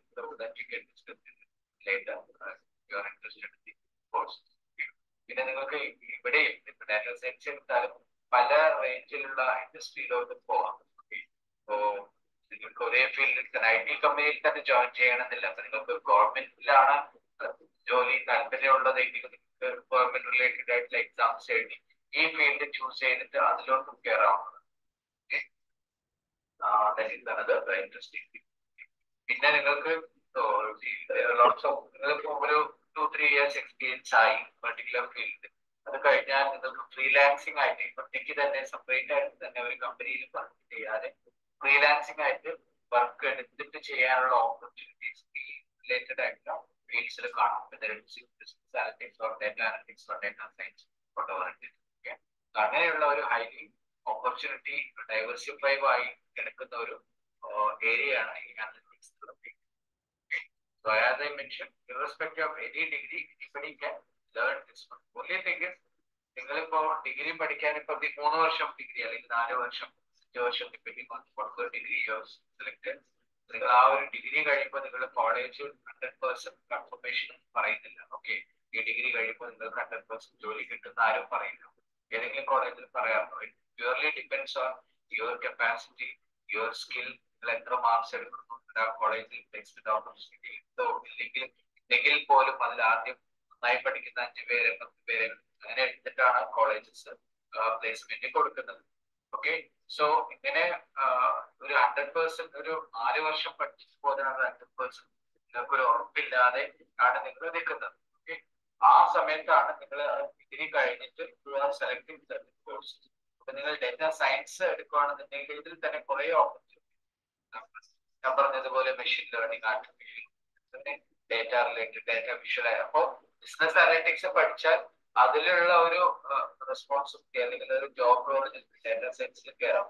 പിന്നെ നിങ്ങൾക്ക് ഇവിടെയും ഡാറ്റ സയൻസ് എടുത്താലും പല റേഞ്ചിലുള്ള ഇൻഡസ്ട്രിയിലോട്ട് പോവാം ഇപ്പോ നിങ്ങൾക്ക് ഒരേ ഫീൽഡിൽ ഐ ടി കമ്പനിയിൽ തന്നെ ജോയിൻ ചെയ്യണമെന്നില്ല അപ്പൊ നിങ്ങൾക്ക് ഗവൺമെന്റിലാണ് ജോലി താല്പര്യമുള്ളതെങ്കിൽ നിങ്ങൾക്ക് ഗവൺമെന്റ് റിലേറ്റഡ് ആയിട്ടുള്ള എക്സാംസ് എഴുതി ഈ ഫീൽഡ് ചൂസ് ചെയ്തിട്ട് അതിലോട്ട് കയറാവുന്നത് ഇൻട്രസ്റ്റിംഗ് പിന്നെ നിങ്ങൾക്ക് നിങ്ങൾക്ക് ഒരു ടു ത്രീ ഇയേഴ്സ് എക്സ്പീരിയൻസ് ആയി പെർട്ടിക്കുലർ ഫീൽഡ് അത് കഴിഞ്ഞാൽ നിങ്ങൾക്ക് ഫ്രീലാൻസിങ് ആയിട്ട് ഒറ്റയ്ക്ക് തന്നെ സെപ്പറേറ്റ് ആയിട്ട് തന്നെ ഒരു കമ്പനിയിൽ വർക്ക് ചെയ്യാതെ ഫ്രീലാൻസിങ് ആയിട്ട് വർക്ക് എടുത്തിട്ട് ചെയ്യാനുള്ള ഓപ്പർച്യൂണിറ്റീസ് റിലേറ്റഡ് ആയിട്ടുള്ള ഫീൽഡ്സിൽ കാണാം business analytics or data analytics or data science അങ്ങനെയുള്ള ഒരു ഹൈലി ഓപ്പർച്യൂണിറ്റി ഡൈവേഴ്സിഫൈ ആയി കിടക്കുന്ന ഒരു ഏരിയ ആണ് ഈ analytics So as I mentioned, irrespective of any degree, anybody can learn this one. Only thing is, നിങ്ങളിപ്പോ ഡിഗ്രി പഠിക്കാൻ ഇപ്പൊ മൂന്ന് വർഷം ഡിഗ്രി അല്ലെങ്കിൽ നാല് വർഷം അഞ്ച് വർഷം depending on for degree selected നിങ്ങൾ ആ ഒരു ഡിഗ്രി കഴിയുമ്പോൾ നിങ്ങൾ കോളേജ് ഹൺഡ്രഡ് പെർസെന്റ് കൺഫർമേഷൻ പറയുന്നില്ല ഓക്കെ ഈ ഡിഗ്രി കഴിയുമ്പോൾ നിങ്ങൾക്ക് ഹൺഡ്രഡ് പെർസെന്റ് ജോലി കിട്ടുന്ന ആരും പറയില്ല ഏതെങ്കിലും കോളേജിൽ പറയാറുണ്ടോ it purely depends on your capacity your skill നിങ്ങൾ എത്ര മാർക്സ് എടുക്കുന്നു കോളേജിൽ പ്ലേസ്മെന്റ് ഓപ്പർച്യൂണിറ്റി ഉണ്ടോ ഇല്ലെങ്കിൽ ഇല്ലെങ്കിൽ പോലും അതിൽ ആദ്യം നന്നായി പഠിക്കുന്ന അഞ്ച് പേര് പത്ത് പേര് അങ്ങനെ എടുത്തിട്ടാണ് കോളേജസ് പ്ലേസ്മെന്റ് കൊടുക്കുന്നത് ഓക്കെ സോ ഇങ്ങനെ ഒരു ഹൺഡ്രഡ് പേഴ്സെന്റ് ഒരു നാല് വർഷം പഠിച്ചു പോലെയാണ് ഹൺഡ്രഡ് പേഴ്സെന്റ് നിങ്ങൾക്ക് ഒരു ഉറപ്പില്ലാതെ ആണ് നിങ്ങൾ നിൽക്കുന്നത് ഓക്കെ ആ സമയത്താണ് നിങ്ങൾ ഡിഗ്രി കഴിഞ്ഞിട്ട് സെലക്ടിങ് കോഴ്സ് അപ്പൊ നിങ്ങൾ ഡേറ്റ സയൻസ് എടുക്കുകയാണെന്നുണ്ടെങ്കിൽ ഇതിൽ തന്നെ കുറെ ഓപ്പർച്യൂണിറ്റി ഞാൻ പറഞ്ഞതുപോലെ machine learning artificial data related data visual അപ്പോ ബിസിനസ് അനലിറ്റിക്സ് പഠിച്ചാൽ അതിലുള്ള ഒരു റെസ്പോൺസിബിലിറ്റി അല്ലെങ്കിൽ ഒരു ജോബ് റോൾ ഡേറ്റ സയൻസിൽ കയറാം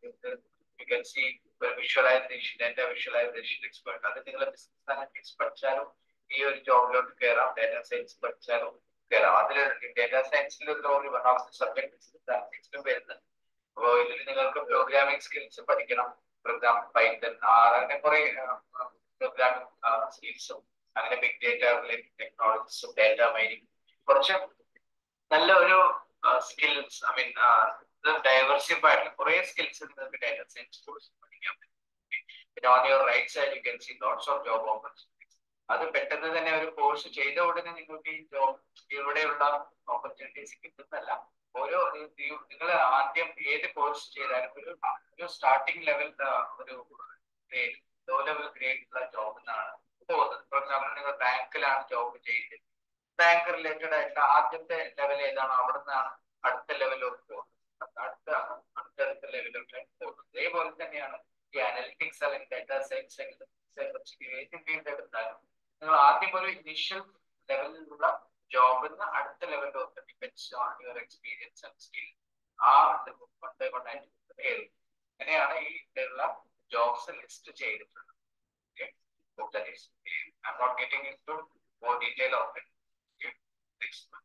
യു കൻ സി ഒരു വിഷ്വലൈസേഷൻ ഡേറ്റ വിഷ്വലൈസേഷൻ എക്സ്പെർട്ട് അത് നിങ്ങൾ ബിസിനസ് അനലിറ്റിക്സ് പഠിച്ചാലും ഈ ഒരു ജോബിലോട്ട് കയറാം ഡേറ്റ സയൻസ് പഠിച്ചാലും കയറാം അതിൽ ഡേറ്റ സയൻസിലുള്ള ഒരു one of the subject business അനലിറ്റിക്സിലും വരുന്നുണ്ട് അപ്പോൾ ഇതിൽ നിങ്ങൾക്ക് പ്രോഗ്രാമിംഗ് സ്കിൽസ് പഠിക്കണം പ്രോഗ്രാം പൈത്തൺ ആർ അങ്ങനെ കുറെ പ്രോഗ്രാമിംഗ് സ്കിൽസും അങ്ങനെ ബിഗ് ഡേറ്റ റിലേറ്റഡ് ടെക്നോളജീസും ഡേറ്റ മൈനിങ് കുറച്ച് നല്ല ഒരു സ്കിൽസ് ഐ മീൻ ഡൈവേഴ്സിഫൈഡ് കുറെ സ്കിൽസ് നിങ്ങൾക്ക് ഡേറ്റ സയൻസ് കോഴ്സ് പഠിക്കാൻ പറ്റും പിന്നെ on your right side you can see lots of job opportunities അത് പെട്ടെന്ന് തന്നെ ഒരു കോഴ്സ് ചെയ്ത ഉടനെ നിങ്ങൾക്ക് ഈ ജോബ് ഇവിടെയുള്ള ഓപ്പർച്യൂണിറ്റീസ് കിട്ടുന്നല്ല ഓരോ നിങ്ങൾ ആദ്യം ഏത് കോഴ്സ് ചെയ്താലും ഒരു ഒരു സ്റ്റാർട്ടിംഗ് ലെവൽ ഒരു ഗ്രേഡ് ലോ ലെവൽ ഗ്രേഡ് ഉള്ള ജോബ് എന്നാണ് പോകുന്നത് ഫോർ എക്സാമ്പിൾ നിങ്ങൾ ബാങ്കിലാണ് ജോബ് ചെയ്യുന്നത് ബാങ്ക് റിലേറ്റഡ് ആയിട്ട് ആദ്യത്തെ ലെവൽ ഏതാണോ അവിടെ നിന്നാണ് അടുത്ത ലെവലിലോട്ട് പോകുന്നത് അടുത്ത അടുത്തടുത്ത ലെവലിലോട്ട് പോകുന്നത് ഇതേപോലെ തന്നെയാണ് ഈ അനലിറ്റിക്സ് അല്ലെങ്കിൽ ഡാറ്റ സയൻസ് ഏത് ഫീൽഡ് എടുത്താലും നിങ്ങൾ ആദ്യം ഒരു ഇനിഷ്യൽ ലെവലിലുള്ള ജോബിൽ നിന്ന് അടുത്ത ലെവലിലോട്ട് depends on your experience and skill ആ കൊണ്ട് കൊണ്ടായിട്ട് കയറി അങ്ങനെയാണ് ഈ ഇതിലുള്ള ജോബ്സ് ലിസ്റ്റ് ചെയ്തിട്ടുള്ളത് okay that is I'm not getting into more detail of it okay next one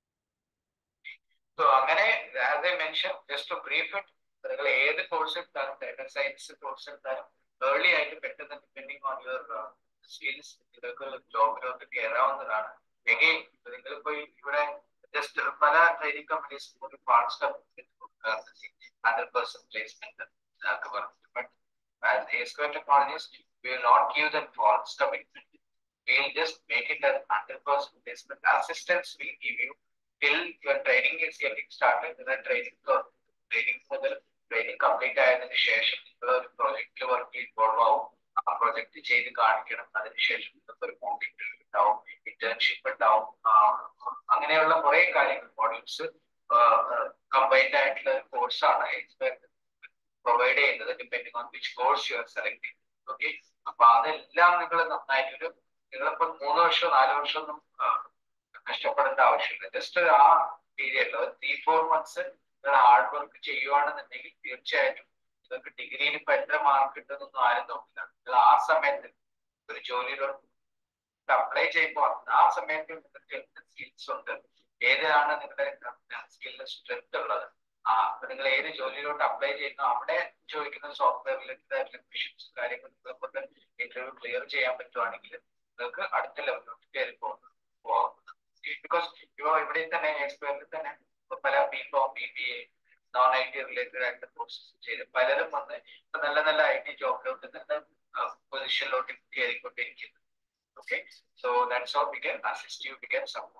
so അങ്ങനെ as I mentioned just to brief it നിങ്ങൾ ഏത് കോഴ്സ് എടുത്താലും ഡാറ്റ സയൻസ് കോഴ്സ് എടുത്താലും ഏർലി ആയിട്ട് പെട്ടെന്ന് ഡിപ്പെൻഡിങ് ഓൺ യുവർ സ്കിൽസ് നിങ്ങൾക്ക് ജോബിലോട്ട് കയറാവുന്നതാണ് again നിങ്ങളിപ്പോ ഇവിടെ ജസ്റ്റ് പല training companies falls hundred percent placement ഒക്കെ പറഞ്ഞു but as A-Square Technologies, we will not give them false commitment. We will just make it as 100% placement. Assistance we give you till your training is getting started. The training, training മുതൽ training complete ആയതിനു ശേഷം നിങ്ങൾ ഒരു പ്രോജക്റ്റിൽ work involve ആവും ആ project ചെയ്ത് കാണിക്കണം അതിനുശേഷം നിങ്ങൾക്ക് ഒരു മോക്ക് ഇന്റർവ്യൂ ഉണ്ടാവും ഇന്റേൺഷിപ്പ് ഉണ്ടാവും അങ്ങനെയുള്ള കുറെ കാര്യങ്ങൾ മോഡ്യൂൾസ് കമ്പൈൻഡ് ആയിട്ടുള്ള കോഴ്സാണ് പ്രൊവൈഡ് ചെയ്യുന്നത് depending on which course you are select okay അപ്പൊ അതെല്ലാം നിങ്ങൾ നന്നായിട്ടൊരു നിങ്ങളിപ്പോ മൂന്ന് വർഷം നാല് വർഷം ഒന്നും കഷ്ടപ്പെടേണ്ട ആവശ്യമില്ല ജസ്റ്റ് ആ പീരിയഡിൽ ഒരു ത്രീ ഫോർ മന്ത്സ് നിങ്ങൾ ഹാർഡ് വർക്ക് ചെയ്യുവാണെന്നുണ്ടെങ്കിൽ തീർച്ചയായിട്ടും നിങ്ങൾക്ക് ഡിഗ്രിയിൽ ഇപ്പൊ എത്ര മാർക്ക് കിട്ടുന്നൊന്നും ആരും നോക്കില്ല നിങ്ങൾ ആ സമയത്ത് ഒരു ജോലിയിലോട്ട് അപ്ലൈ ചെയ്യുമ്പോൾ ആ സമയത്ത് നിങ്ങൾക്ക് എന്ത് സ്കിൽസ് ഉണ്ട് ഏതാണ് നിങ്ങളുടെ സ്കില്ലിന് സ്ട്രെങ്ത് ഉള്ളത് ആ നിങ്ങൾ ഏത് ജോലിയിലോട്ട് അപ്ലൈ ചെയ്യുന്നു അവിടെ ചോദിക്കുന്ന സോഫ്റ്റ്വെയർ റിലേറ്റഡ് ആയിട്ടുള്ള ക്വസ്റ്റ്യൻസ് കാര്യങ്ങൾ കൊണ്ട് ഇന്റർവ്യൂ ക്ലിയർ ചെയ്യാൻ പറ്റുവാണെങ്കിൽ നിങ്ങൾക്ക് അടുത്ത ലെവലിലോട്ട് കയറി പോകുന്നത് ബിക്കോസ് ഇവ ഇവിടെ തന്നെ എക്സ്പയറിൽ തന്നെ പല B com B B A non I T related ആയിട്ടുള്ള കോഴ്സസ് ചെയ്ത് പലരും വന്ന് നല്ല നല്ല ഐ ടി ജോബിലോട്ട് നല്ല പൊസിഷനിലോട്ട് കയറിക്കൊണ്ടിരിക്കുന്നു okay so that's all we can assist you we can support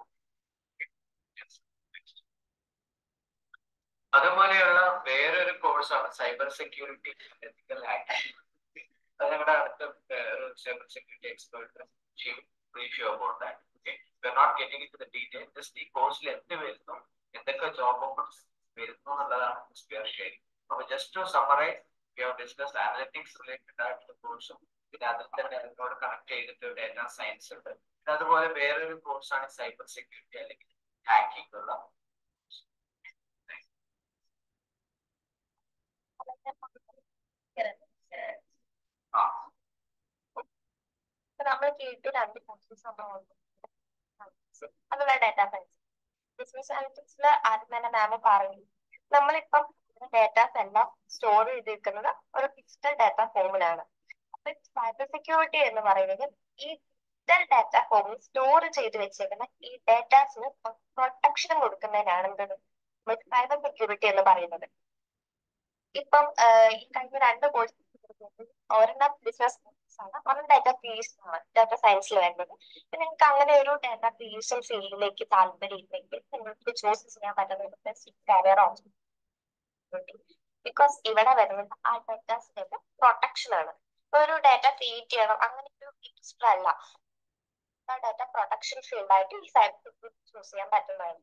അതുപോലെയുള്ള വേറൊരു കോഴ്സാണ് സൈബർ സെക്യൂരിറ്റി എത്തിക്കൽ ആക്ഷൻ അത് ഞങ്ങളുടെ അടുത്ത cyber security expert brief you about that okay we are not getting in to the detail just ഈ കോഴ്സിൽ എന്ത് വരുന്നു എന്തൊക്കെ ജോബ് ഓപ്പൺസ് വരുന്നു എന്നുള്ളതാണ് വി ആർ ഷെയറിംഗ് അപ്പൊ just to summarize we have discuss analytics related ആയിട്ടുള്ള കോഴ്സും പിന്നെ അതിൽ തന്നെ അതിനോട് കണക്ട് ചെയ്തിട്ട് ഡേറ്റ സയൻസ് ഉണ്ട് പിന്നെ അതുപോലെ വേറൊരു കോഴ്സാണ് സൈബർ സെക്യൂരിറ്റി അല്ലെങ്കിൽ ഹാക്കിംഗ് ഉള്ള നമ്മൾ കേട്ടു രണ്ട് കോഴ്സസ് അതുപോലെ ഡാറ്റ സയൻസ് ബിസിനസ് അനലിറ്റിക്സിൽ ആദ്യം തന്നെ മാം പറഞ്ഞു നമ്മളിപ്പം ഡാറ്റാസ് എല്ലാം സ്റ്റോർ ചെയ്തിരിക്കുന്നത് ഒരു ഫിക്സ്ഡ് ഡാറ്റ ഫോമിലാണ് അപ്പൊ സൈബർ സെക്യൂരിറ്റി എന്ന് പറയുന്നത് ഈ ഡിജിറ്റൽ ഡാറ്റ ഫോമിൽ സ്റ്റോർ ചെയ്ത് വെച്ചേക്കുന്ന ഈ ഡാറ്റാസിന് പ്രൊട്ടക്ഷൻ കൊടുക്കുന്നതിനാണ് എന്ത് സൈബർ സെക്യൂരിറ്റി എന്ന് പറയുന്നത് ഇപ്പം ഈ കഴിഞ്ഞ രണ്ട് കോഴ്സ് ഒരെണ്ണം ബിസിനസ് ആണ് ഒരെണ്ണം ഡാറ്റ ഫീസ് ആണ് ഡാറ്റ സയൻസിൽ വരുന്നത് നിങ്ങൾക്ക് അങ്ങനെ ഒരു ഡാറ്റ ഫീസും ഫീൽഡിലേക്ക് താല്പര്യം ഇല്ലെങ്കിൽ നിങ്ങൾക്ക് ചൂസ് ചെയ്യാൻ പറ്റുന്നത് ബെസ്റ്റ് കരിയർ ഓപ്ഷൻ ബിക്കോസ് ഇവിടെ വരുന്നത് ആ ഡാറ്റാസിന്റെ പ്രൊട്ടക്ഷൻ ആണ് ഒരു ഡാറ്റ ക്രിയേറ്റ് ചെയ്യണം അങ്ങനെ ഒരു ഇൻട്രസ്റ്റ് അല്ല ആ ഡാറ്റ പ്രൊട്ടക്ഷൻ ഫീൽഡ് ആയിട്ട് ഈ സൈബർ സെക്യൂരിറ്റി ചൂസ് ചെയ്യാൻ പറ്റുന്നതാണ്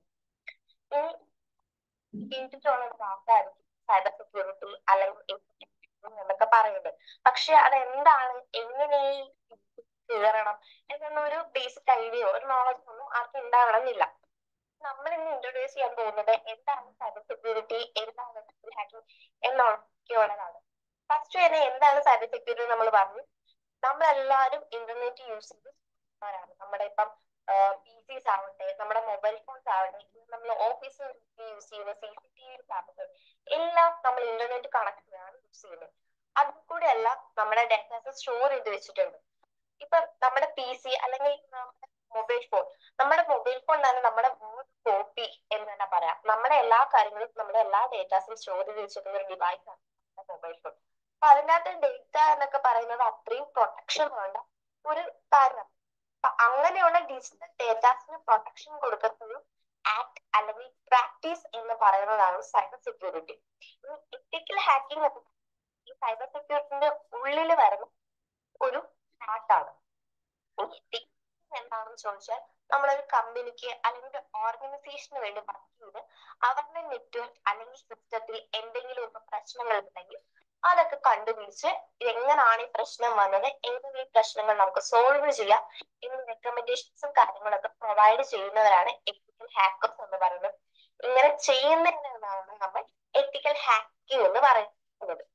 കേട്ടിട്ടുള്ള ഒരു വാക്കായിരിക്കും സൈബർ സെക്യൂരിറ്റി അല്ലെങ്കിൽ എന്നൊക്കെ പറയുന്നത് പക്ഷെ അത് എന്താണ് എങ്ങനെ കയറണം എന്നൊരു ബേസിക് ഐഡിയോ ഒരു നോളജ് ഒന്നും ആർക്കും ഉണ്ടാവണമെന്നില്ല നമ്മൾ ഇന്ന് ഇൻട്രൊഡ്യൂസ് ചെയ്യാൻ പോകുന്നത് എന്താണ് സൈബർ സെക്യൂരിറ്റി എന്താണ് ഹാക്കിംഗ് എന്നൊക്കെയുള്ളതാണ് ഫസ്റ്റ് തന്നെ എന്താണ് സൈബർ സെക്യൂരിറ്റി നമ്മൾ പറഞ്ഞു നമ്മളെല്ലാവരും ഇന്റർനെറ്റ് യൂസ് ചെയ്ത് നമ്മുടെ ഇപ്പം പി സീസ് ആവട്ടെ നമ്മുടെ മൊബൈൽ ഫോൺസ് ആവട്ടെ നമ്മൾ ഓഫീസിൽ യൂസ് ചെയ്യുന്ന സി സി ടി വി ആവട്ടെ എല്ലാം നമ്മൾ ഇന്റർനെറ്റ് കണക്ട് ആണ് യൂസ് ചെയ്യുന്നത് അതും കൂടെ അല്ല നമ്മുടെ ഡാറ്റാസ് സ്റ്റോർ ചെയ്ത് വെച്ചിട്ടുണ്ട് ഇപ്പൊ നമ്മുടെ പി സി അല്ലെങ്കിൽ നമ്മുടെ മൊബൈൽ ഫോൺ നമ്മുടെ മൊബൈൽ ഫോൺ തന്നെ നമ്മുടെ കോപ്പി എന്ന് തന്നെ പറയാം നമ്മുടെ എല്ലാ കാര്യങ്ങളും നമ്മുടെ എല്ലാ ഡേറ്റാസും സ്റ്റോർ ചെയ്ത് വെച്ചിട്ടുള്ള ഒരു ഡിവൈസ് ആണ് മൊബൈൽ ഫോൺ അപ്പൊ അതിനകത്ത് ഡേറ്റ എന്നൊക്കെ പറയുന്നത് അത്രയും പ്രൊട്ടക്ഷൻ വേണ്ട ഒരു കാര്യം അപ്പൊ അങ്ങനെയുള്ള ഡിജിറ്റൽ ഡേറ്റാസിന് പ്രൊട്ടക്ഷൻ കൊടുക്കുന്ന ഒരു ആക്ട് അല്ലെങ്കിൽ പ്രാക്ടീസ് എന്ന് പറയുന്നതാണ് സൈബർ സെക്യൂരിറ്റി എത്തിക്കൽ ഹാക്കിംഗ് ഈ സൈബർ സെക്യൂരിറ്റിന്റെ ഉള്ളിൽ വരുന്ന ഒരു പാർട്ടാണ് എന്താണെന്ന് ചോദിച്ചാൽ നമ്മളൊരു കമ്പനിക്ക് അല്ലെങ്കിൽ ഒരു ഓർഗനൈസേഷന് വേണ്ടി വർക്ക് ചെയ്ത് അവരുടെ നെറ്റ്വർക്ക് അല്ലെങ്കിൽ സിസ്റ്റത്തിൽ എന്തെങ്കിലും ഒക്കെ പ്രശ്നങ്ങൾ ഉണ്ടെങ്കിൽ അതൊക്കെ കണ്ടുപിടിച്ച് എങ്ങനെയാണ് ഈ പ്രശ്നം വന്നത് എങ്ങനെ ഈ പ്രശ്നങ്ങൾ നമുക്ക് സോൾവ് ചെയ്യാം എന്ന റെക്കമെൻഡേഷൻസും കാര്യങ്ങളൊക്കെ പ്രൊവൈഡ് ചെയ്യുന്നവരാണ് എത്തിക്കൽ ഹാക്കേഴ്സ് എന്ന് പറയുന്നത് ഇങ്ങനെ ചെയ്യുന്നതിനാണ് നമ്മൾ എത്തിക്കൽ ഹാക്കിംഗ് എന്ന് പറയുന്നത്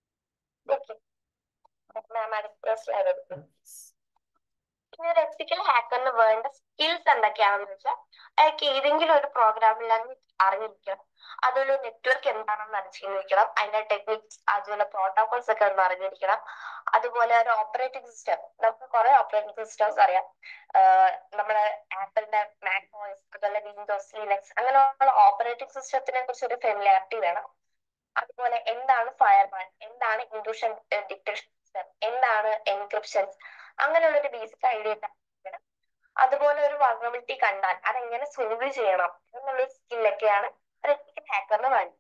മാം അടുത്ത സ്ലൈഡ് എടുക്കും ഇനി ഒരു എത്തിക്കൽ ഹാക്കറിന് വേണ്ട സ്കിൽസ് എന്തൊക്കെയാണെന്ന് വെച്ചാൽ അയാൾക്ക് ഏതെങ്കിലും ഒരു പ്രോഗ്രാമിൽ അല്ലെങ്കിൽ അറിഞ്ഞിരിക്കണം അതുപോലെ നെറ്റ്വർക്ക് എന്താണെന്ന് അറിഞ്ഞിരിക്കണം അതിന്റെ ടെക്നിക്സ് അതുപോലെ പ്രോട്ടോകോൾസ് ഒക്കെ ഒന്ന് അറിഞ്ഞിരിക്കണം അതുപോലെ ഒരു ഓപ്പറേറ്റിംഗ് സിസ്റ്റം നമുക്ക് കുറെ ഓപ്പറേറ്റിംഗ് സിസ്റ്റംസ് അറിയാം ആഹ് നമ്മുടെ ആപ്പിളിന്റെ മാക്മോയ്സ് അതുപോലെ വിൻഡോസ് ലിനക്സ് അങ്ങനെയുള്ള ഓപ്പറേറ്റിംഗ് സിസ്റ്റത്തിനെ കുറിച്ച് ഒരു ഫെമിലിയാരിറ്റി വേണം അതുപോലെ എന്താണ് ഫയർമാൻ എന്താണ് ഇൻട്രൂഷൻ ഡിറ്റക്ഷൻ സിസ്റ്റം എന്താണ് എൻക്രിപ്ഷൻസ് അങ്ങനെയുള്ള ഒരു ബേസിക് ഐഡിയ വേണം അതുപോലെ ഒരു വൾണറബിലിറ്റി കണ്ടാൽ അതെങ്ങനെ സോൾവ് ചെയ്യണം എന്നുള്ള സ്കില്ലൊക്കെയാണ് ഒരു എത്തിക്കൽ ഹാക്കറിന് വേണ്ടത്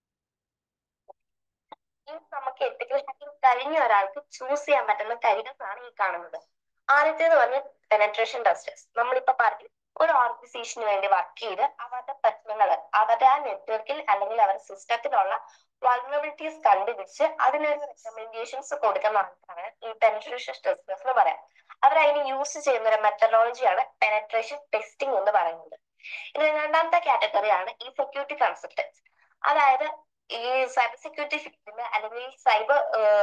ഇനി നമുക്ക് എത്തിക്കൽ ഹാക്കിംഗ് കഴിഞ്ഞ ഒരാൾക്ക് ചൂസ് ചെയ്യാൻ പറ്റുന്ന കരിയേഴ്സ് ആണ് ഈ കാണുന്നത് ആദ്യത്തേത് പറഞ്ഞ പെനട്രേഷൻ ടെസ്റ്റേഴ്സ് നമ്മളിപ്പോ പറഞ്ഞു ഒരു ഓർഗനൈസേഷന് വേണ്ടി വർക്ക് ചെയ്ത് അവരുടെ പ്രശ്നങ്ങൾ അവരുടെ ആ നെറ്റ്വർക്കിൽ അല്ലെങ്കിൽ അവരുടെ സിസ്റ്റത്തിലുള്ള വൾണറബിലിറ്റീസ് കണ്ടുപിടിച്ച് അതിനൊരു റെക്കമെൻഡേഷൻസ് കൊടുക്കുന്ന ആൾക്കാണ് ഈ പെനട്രേഷൻ ടെസ്റ്റേഴ്സ് എന്ന് പറയാം അവർ അതിന് യൂസ് ചെയ്യുന്ന ഒരു മെത്തഡോളജിയാണ് പെനട്രേഷൻ ടെസ്റ്റിംഗ് എന്ന് പറയുന്നത് ഇനി രണ്ടാമത്തെ കാറ്റഗറിയാണ് ഈ സെക്യൂരിറ്റി കൺസൾട്ടൻസ് അതായത് ഈ സൈബർ സെക്യൂരിറ്റി ഫീൽഡിൽ അല്ലെങ്കിൽ സൈബർ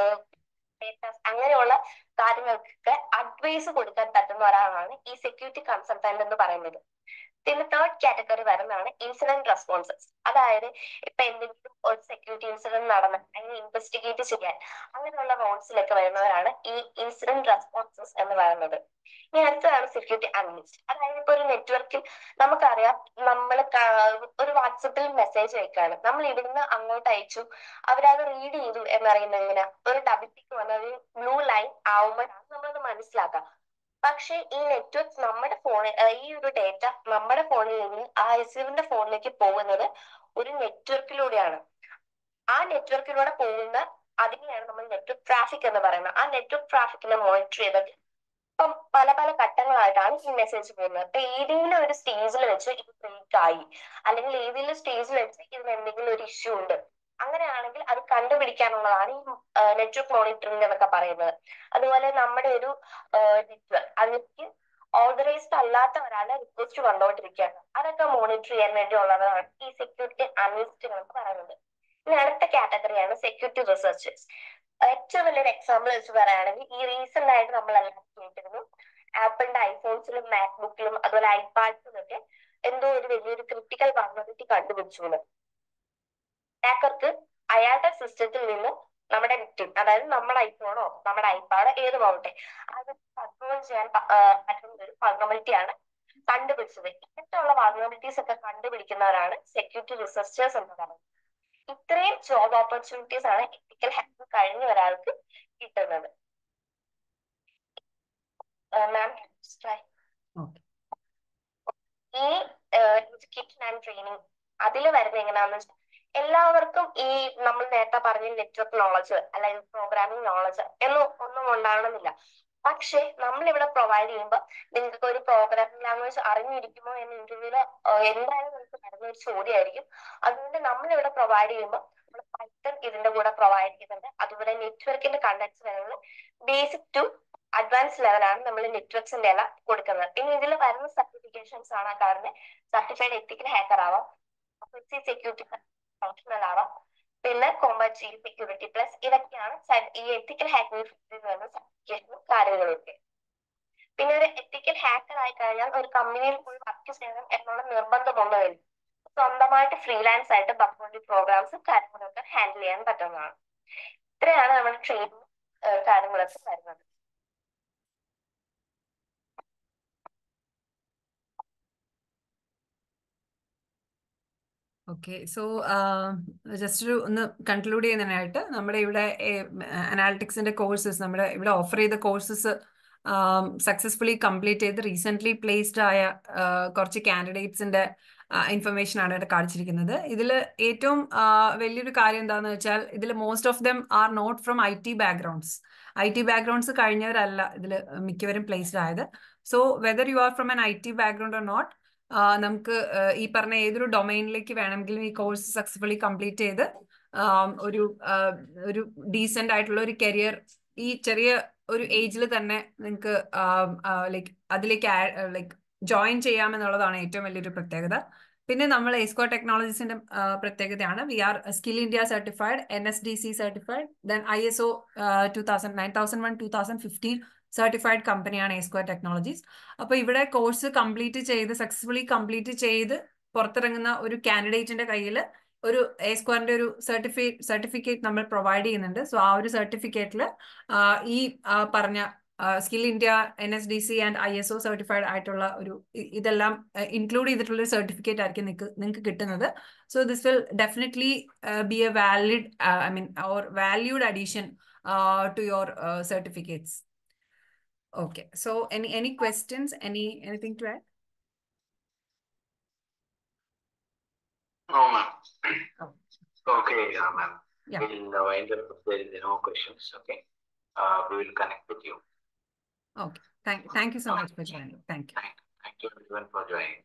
അങ്ങനെയുള്ള കാര്യങ്ങൾക്കൊക്കെ അഡ്വൈസ് കൊടുക്കാൻ പറ്റുന്ന ഒരാളാണ് ഈ സെക്യൂരിറ്റി കൺസൾട്ടന്റ് എന്ന് പറയുന്നത് പിന്നെ തേർഡ് കാറ്റഗറി വരുന്നതാണ് ഇൻസിഡന്റ് റെസ്പോൺസസ് അതായത് ഇപ്പൊ എന്തെങ്കിലും ഒരു സെക്യൂരിറ്റി ഇൻസിഡന്റ് നടന്ന് അതിനെ ഇൻവെസ്റ്റിഗേറ്റ് ചെയ്യാൻ അങ്ങനെയുള്ള റോൾസിലൊക്കെ വരുന്നവരാണ് ഈ ഇൻസിഡന്റ് റെസ്പോൺസസ് എന്ന് പറയുന്നത് ഇനി അടുത്തതാണ് സെക്യൂരിറ്റി അനലിസ്റ്റ് അതായത് ഇപ്പൊ ഒരു നെറ്റ്വർക്കിൽ നമുക്കറിയാം നമ്മൾ ഒരു വാട്സപ്പിൽ മെസ്സേജ് അയക്കാണ് നമ്മൾ ഇവിടുന്ന് അങ്ങോട്ട് അയച്ചു അവരത് റീഡ് ചെയ്തു എന്നറിയുന്നത് എങ്ങനെ ഒരു ഡബിൾ ടിക്ക് വന്ന ഒരു ബ്ലൂ ലൈൻ ആവുമ്പോഴാണ് നമ്മളത് മനസ്സിലാക്കുക പക്ഷെ ഈ നെറ്റ്വർക്ക് നമ്മുടെ ഫോണിൽ ഈ ഒരു ഡേറ്റ നമ്മുടെ ഫോണിൽ നിന്ന് ആ എസിവിന്റെ ഫോണിലേക്ക് പോകുന്നത് ഒരു നെറ്റ്വർക്കിലൂടെയാണ് ആ നെറ്റ്വർക്കിലൂടെ പോകുന്ന അതിനെയാണ് നമ്മൾ നെറ്റ്വർക്ക് ട്രാഫിക് എന്ന് പറയുന്നത് ആ നെറ്റ്വർക്ക് ട്രാഫിക്കിനെ മോണിറ്റർ ചെയ്തിട്ട് ഇപ്പം പല പല ഘട്ടങ്ങളായിട്ടാണ് ഈ മെസ്സേജ് പോകുന്നത് ഇപ്പൊ ഏതെങ്കിലും ഒരു സ്റ്റേജിൽ വെച്ച് ഇത് ബ്രേക്ക് ആയി അല്ലെങ്കിൽ ഏതെങ്കിലും സ്റ്റേജിൽ വെച്ച് ഇതിന് എന്തെങ്കിലും ഒരു ഇഷ്യൂ ഉണ്ട് അങ്ങനെയാണെങ്കിൽ അത് കണ്ടുപിടിക്കാനുള്ളതാണ് ഈ നെറ്റ്വർക്ക് മോണിറ്ററിംഗ് എന്നൊക്കെ പറയുന്നത് അതുപോലെ നമ്മുടെ ഒരു നെറ്റ്വർക്ക് അതിലേക്ക് ഓതറൈസ്ഡ് അല്ലാത്ത ഒരാളെ റിക്വസ്റ്റ് വന്നുകൊണ്ടിരിക്കുകയാണ് അതൊക്കെ മോണിറ്റർ ചെയ്യാൻ വേണ്ടിയുള്ളതാണ് ഈ സെക്യൂരിറ്റി അനലിസ്റ്റുകൾ എന്ന് പറയുന്നത് ഇനി അടുത്ത കാറ്റഗറിയാണ് സെക്യൂരിറ്റി റിസർച്ചേഴ്സ് ഏറ്റവും വലിയൊരു എക്സാമ്പിൾ വെച്ച് പറയുകയാണെങ്കിൽ ഈ റീസെന്റ് ആയിട്ട് നമ്മളെല്ലാം കേട്ടിരുന്നു ആപ്പിളിന്റെ ഐഫോൺസിലും മാക്ബുക്കിലും അതുപോലെ ഐപാഡ്സിലും ഒക്കെ എന്തോ ഒരു വലിയൊരു ക്രിട്ടിക്കൽ വൾണറിറ്റി കണ്ടുപിടിച്ചു ഹാക്കർക്ക് അയാളുടെ സിസ്റ്റത്തിൽ നിന്ന് നമ്മുടെ വിക്ടിം അതായത് നമ്മുടെ ഐഫോണോ നമ്മുടെ ഐപാഡോ ഏത് പോകട്ടെ അത് കൺട്രോൾ ചെയ്യാൻ പറ്റുന്ന ഒരു വൾണറബിലിറ്റി ആണ് കണ്ടുപിടിച്ചത് ഇങ്ങനത്തെയുള്ള വൾണറബിലിറ്റീസ് ഒക്കെ കണ്ടുപിടിക്കുന്നവരാണ് സെക്യൂരിറ്റി റിസർച്ചേഴ്സ് എന്ന് പറയുന്നത് ഇത്രയും ജോബ് ഓപ്പർച്യൂണിറ്റീസ് ആണ് എത്തിക്കൽ ഹാക്കിംഗ് കഴിഞ്ഞ ഒരാൾക്ക് കിട്ടുന്നത് മാം ഈ എഡ്യൂക്കേഷൻ ആൻഡ് ട്രെയിനിങ് അതിൽ വരുന്ന എങ്ങനെയാണെന്ന് വെച്ചാൽ എല്ലാവർക്കും ഈ നമ്മൾ നേരത്തെ പറഞ്ഞ നെറ്റ്വർക്ക് നോളജ് അല്ലെങ്കിൽ പ്രോഗ്രാമിംഗ് നോളജ് എന്നും ഒന്നും ഉണ്ടാകണമെന്നില്ല പക്ഷെ നമ്മൾ ഇവിടെ പ്രൊവൈഡ് ചെയ്യുമ്പോൾ നിങ്ങൾക്ക് ഒരു പ്രോഗ്രാമിംഗ് ലാംഗ്വേജ് അറിഞ്ഞിരിക്കുമോ എന്ന് ഇന്റർവ്യൂല് എന്തായാലും നിങ്ങൾക്ക് വരുന്ന ഒരു ചോദ്യമായിരിക്കും അതുകൊണ്ട് നമ്മൾ ഇവിടെ പ്രൊവൈഡ് ചെയ്യുമ്പോൾ നമ്മൾ പൈത്തൺ ഇതിന്റെ കൂടെ പ്രൊവൈഡ് ചെയ്യുന്നുണ്ട് അതുപോലെ നെറ്റ്വർക്കിന്റെ കണ്ടക്ട്സ് വരുന്നത് ബേസിക് ടു അഡ്വാൻസ് ലെവലാണ് നമ്മൾ നെറ്റ്വർക്സിന്റെ എല്ലാം കൊടുക്കുന്നത് പിന്നെ ഇതിൽ വരുന്ന സർട്ടിഫിക്കേഷൻസ് ആണ് കാരണം സർട്ടിഫൈഡ് എത്തിക്കൽ ഹാക്കർ ആവാം സെക്യൂരിറ്റി ഫങ്ഷണൽ ആവാം പിന്നെ കോമ്പാറ്റ് ജി സെക്യൂരിറ്റി പ്ലസ് ഇതൊക്കെയാണ് ഈ എത്തിക്കൽ ഹാക്കിംഗ് ഫീൽഡിൽ വരുന്ന സർട്ടിഫിക്കേഷനും കാര്യങ്ങളൊക്കെ പിന്നെ ഒരു എത്തിക്കൽ ഹാക്കർ ആയി കഴിഞ്ഞാൽ ഒരു കമ്പനിയിൽ പോയി വർക്ക് ചെയ്യണം എന്നുള്ള നിർബന്ധമൊന്നുമില്ല സ്വന്തമായിട്ട് ഫ്രീലാൻസ് ആയിട്ട് ബക്കോണ്ടി പ്രോഗ്രാംസും കാര്യങ്ങളൊക്കെ ഹാൻഡിൽ ചെയ്യാൻ പറ്റുന്നതാണ് ഇത്രയാണ് നമ്മുടെ ട്രെയിനിങ് കാര്യങ്ങളൊക്കെ വരുന്നത് ഓക്കെ സോ ജസ്റ്റ് ഒരു ഒന്ന് കൺക്ലൂഡ് ചെയ്യുന്നതിനായിട്ട് നമ്മുടെ ഇവിടെ അനാലിറ്റിക്സിന്റെ കോഴ്സസ് നമ്മുടെ ഇവിടെ ഓഫർ ചെയ്ത കോഴ്സസ് സക്സസ്ഫുള്ളി കംപ്ലീറ്റ് ചെയ്ത് റീസെന്റ് പ്ലേസ്ഡ് ആയ കുറച്ച് കാൻഡിഡേറ്റ്സിന്റെ ഇൻഫർമേഷൻ ആണ് ഇവിടെ കാണിച്ചിരിക്കുന്നത് ഇതിൽ ഏറ്റവും വലിയൊരു കാര്യം എന്താണെന്ന് വെച്ചാൽ ഇതിൽ most of them are not from I T backgrounds I T backgrounds കഴിഞ്ഞവരല്ല ഇതിൽ മിക്കവരും പ്ലേസ്ഡ് ആയത് so whether you are from an I T background or not നമുക്ക് ഈ പറഞ്ഞ ഏതൊരു ഡൊമൈനിലേക്ക് വേണമെങ്കിലും ഈ കോഴ്സ് സക്സസ്ഫുള്ളി കംപ്ലീറ്റ് ചെയ്ത് ഒരു ഒരു ഡീസെന്റ് ആയിട്ടുള്ള ഒരു കരിയർ ഈ ചെറിയ ഒരു ഏജിൽ തന്നെ നിങ്ങൾക്ക് ലൈക്ക് അതിലേക്ക് ലൈക്ക് ജോയിൻ ചെയ്യാമെന്നുള്ളതാണ് ഏറ്റവും വലിയൊരു പ്രത്യേകത പിന്നെ നമ്മൾ എസ്കോ ടെക്നോളജീസിന്റെ പ്രത്യേകതയാണ് we are skill India certified N S D C certified then I S O two thousand nine thousand one two thousand fifteen certified കമ്പനിയാണ് എസ്ക്വയർ ടെക്നോളജീസ് അപ്പോൾ ഇവിടെ കോഴ്സ് കംപ്ലീറ്റ് ചെയ്ത് സക്സസ്ഫുള്ളി കംപ്ലീറ്റ് ചെയ്ത് പുറത്തിറങ്ങുന്ന ഒരു കാൻഡിഡേറ്റിന്റെ കയ്യിൽ ഒരു എ സ്ക്വയറിന്റെ ഒരു സർട്ടിഫി സർട്ടിഫിക്കറ്റ് നമ്മൾ പ്രൊവൈഡ് ചെയ്യുന്നുണ്ട് സോ ആ ഒരു സർട്ടിഫിക്കറ്റിൽ ഈ ആ, പറഞ്ഞ skill India N S D C and I S O certified ആയിട്ടുള്ള ഒരു ഇ- ഇതെല്ലാം ഇൻക്ലൂഡ് ചെയ്തിട്ടുള്ള ഒരു സർട്ടിഫിക്കറ്റ് ആയിരിക്കും നിങ്ങൾക്ക് നിങ്ങൾക്ക് കിട്ടുന്നത് so this will definitely be a valid I mean or valued addition to your certificates Okay. So any any questions? Any anything to add? No, ma'am. Oh. Okay, yeah, ma'am. Yeah. We'll uh, wind up if there is no questions, okay? Uh, we will connect with you. Okay. Thank thank you so much for joining. Thank you. Thank, thank you everyone for joining.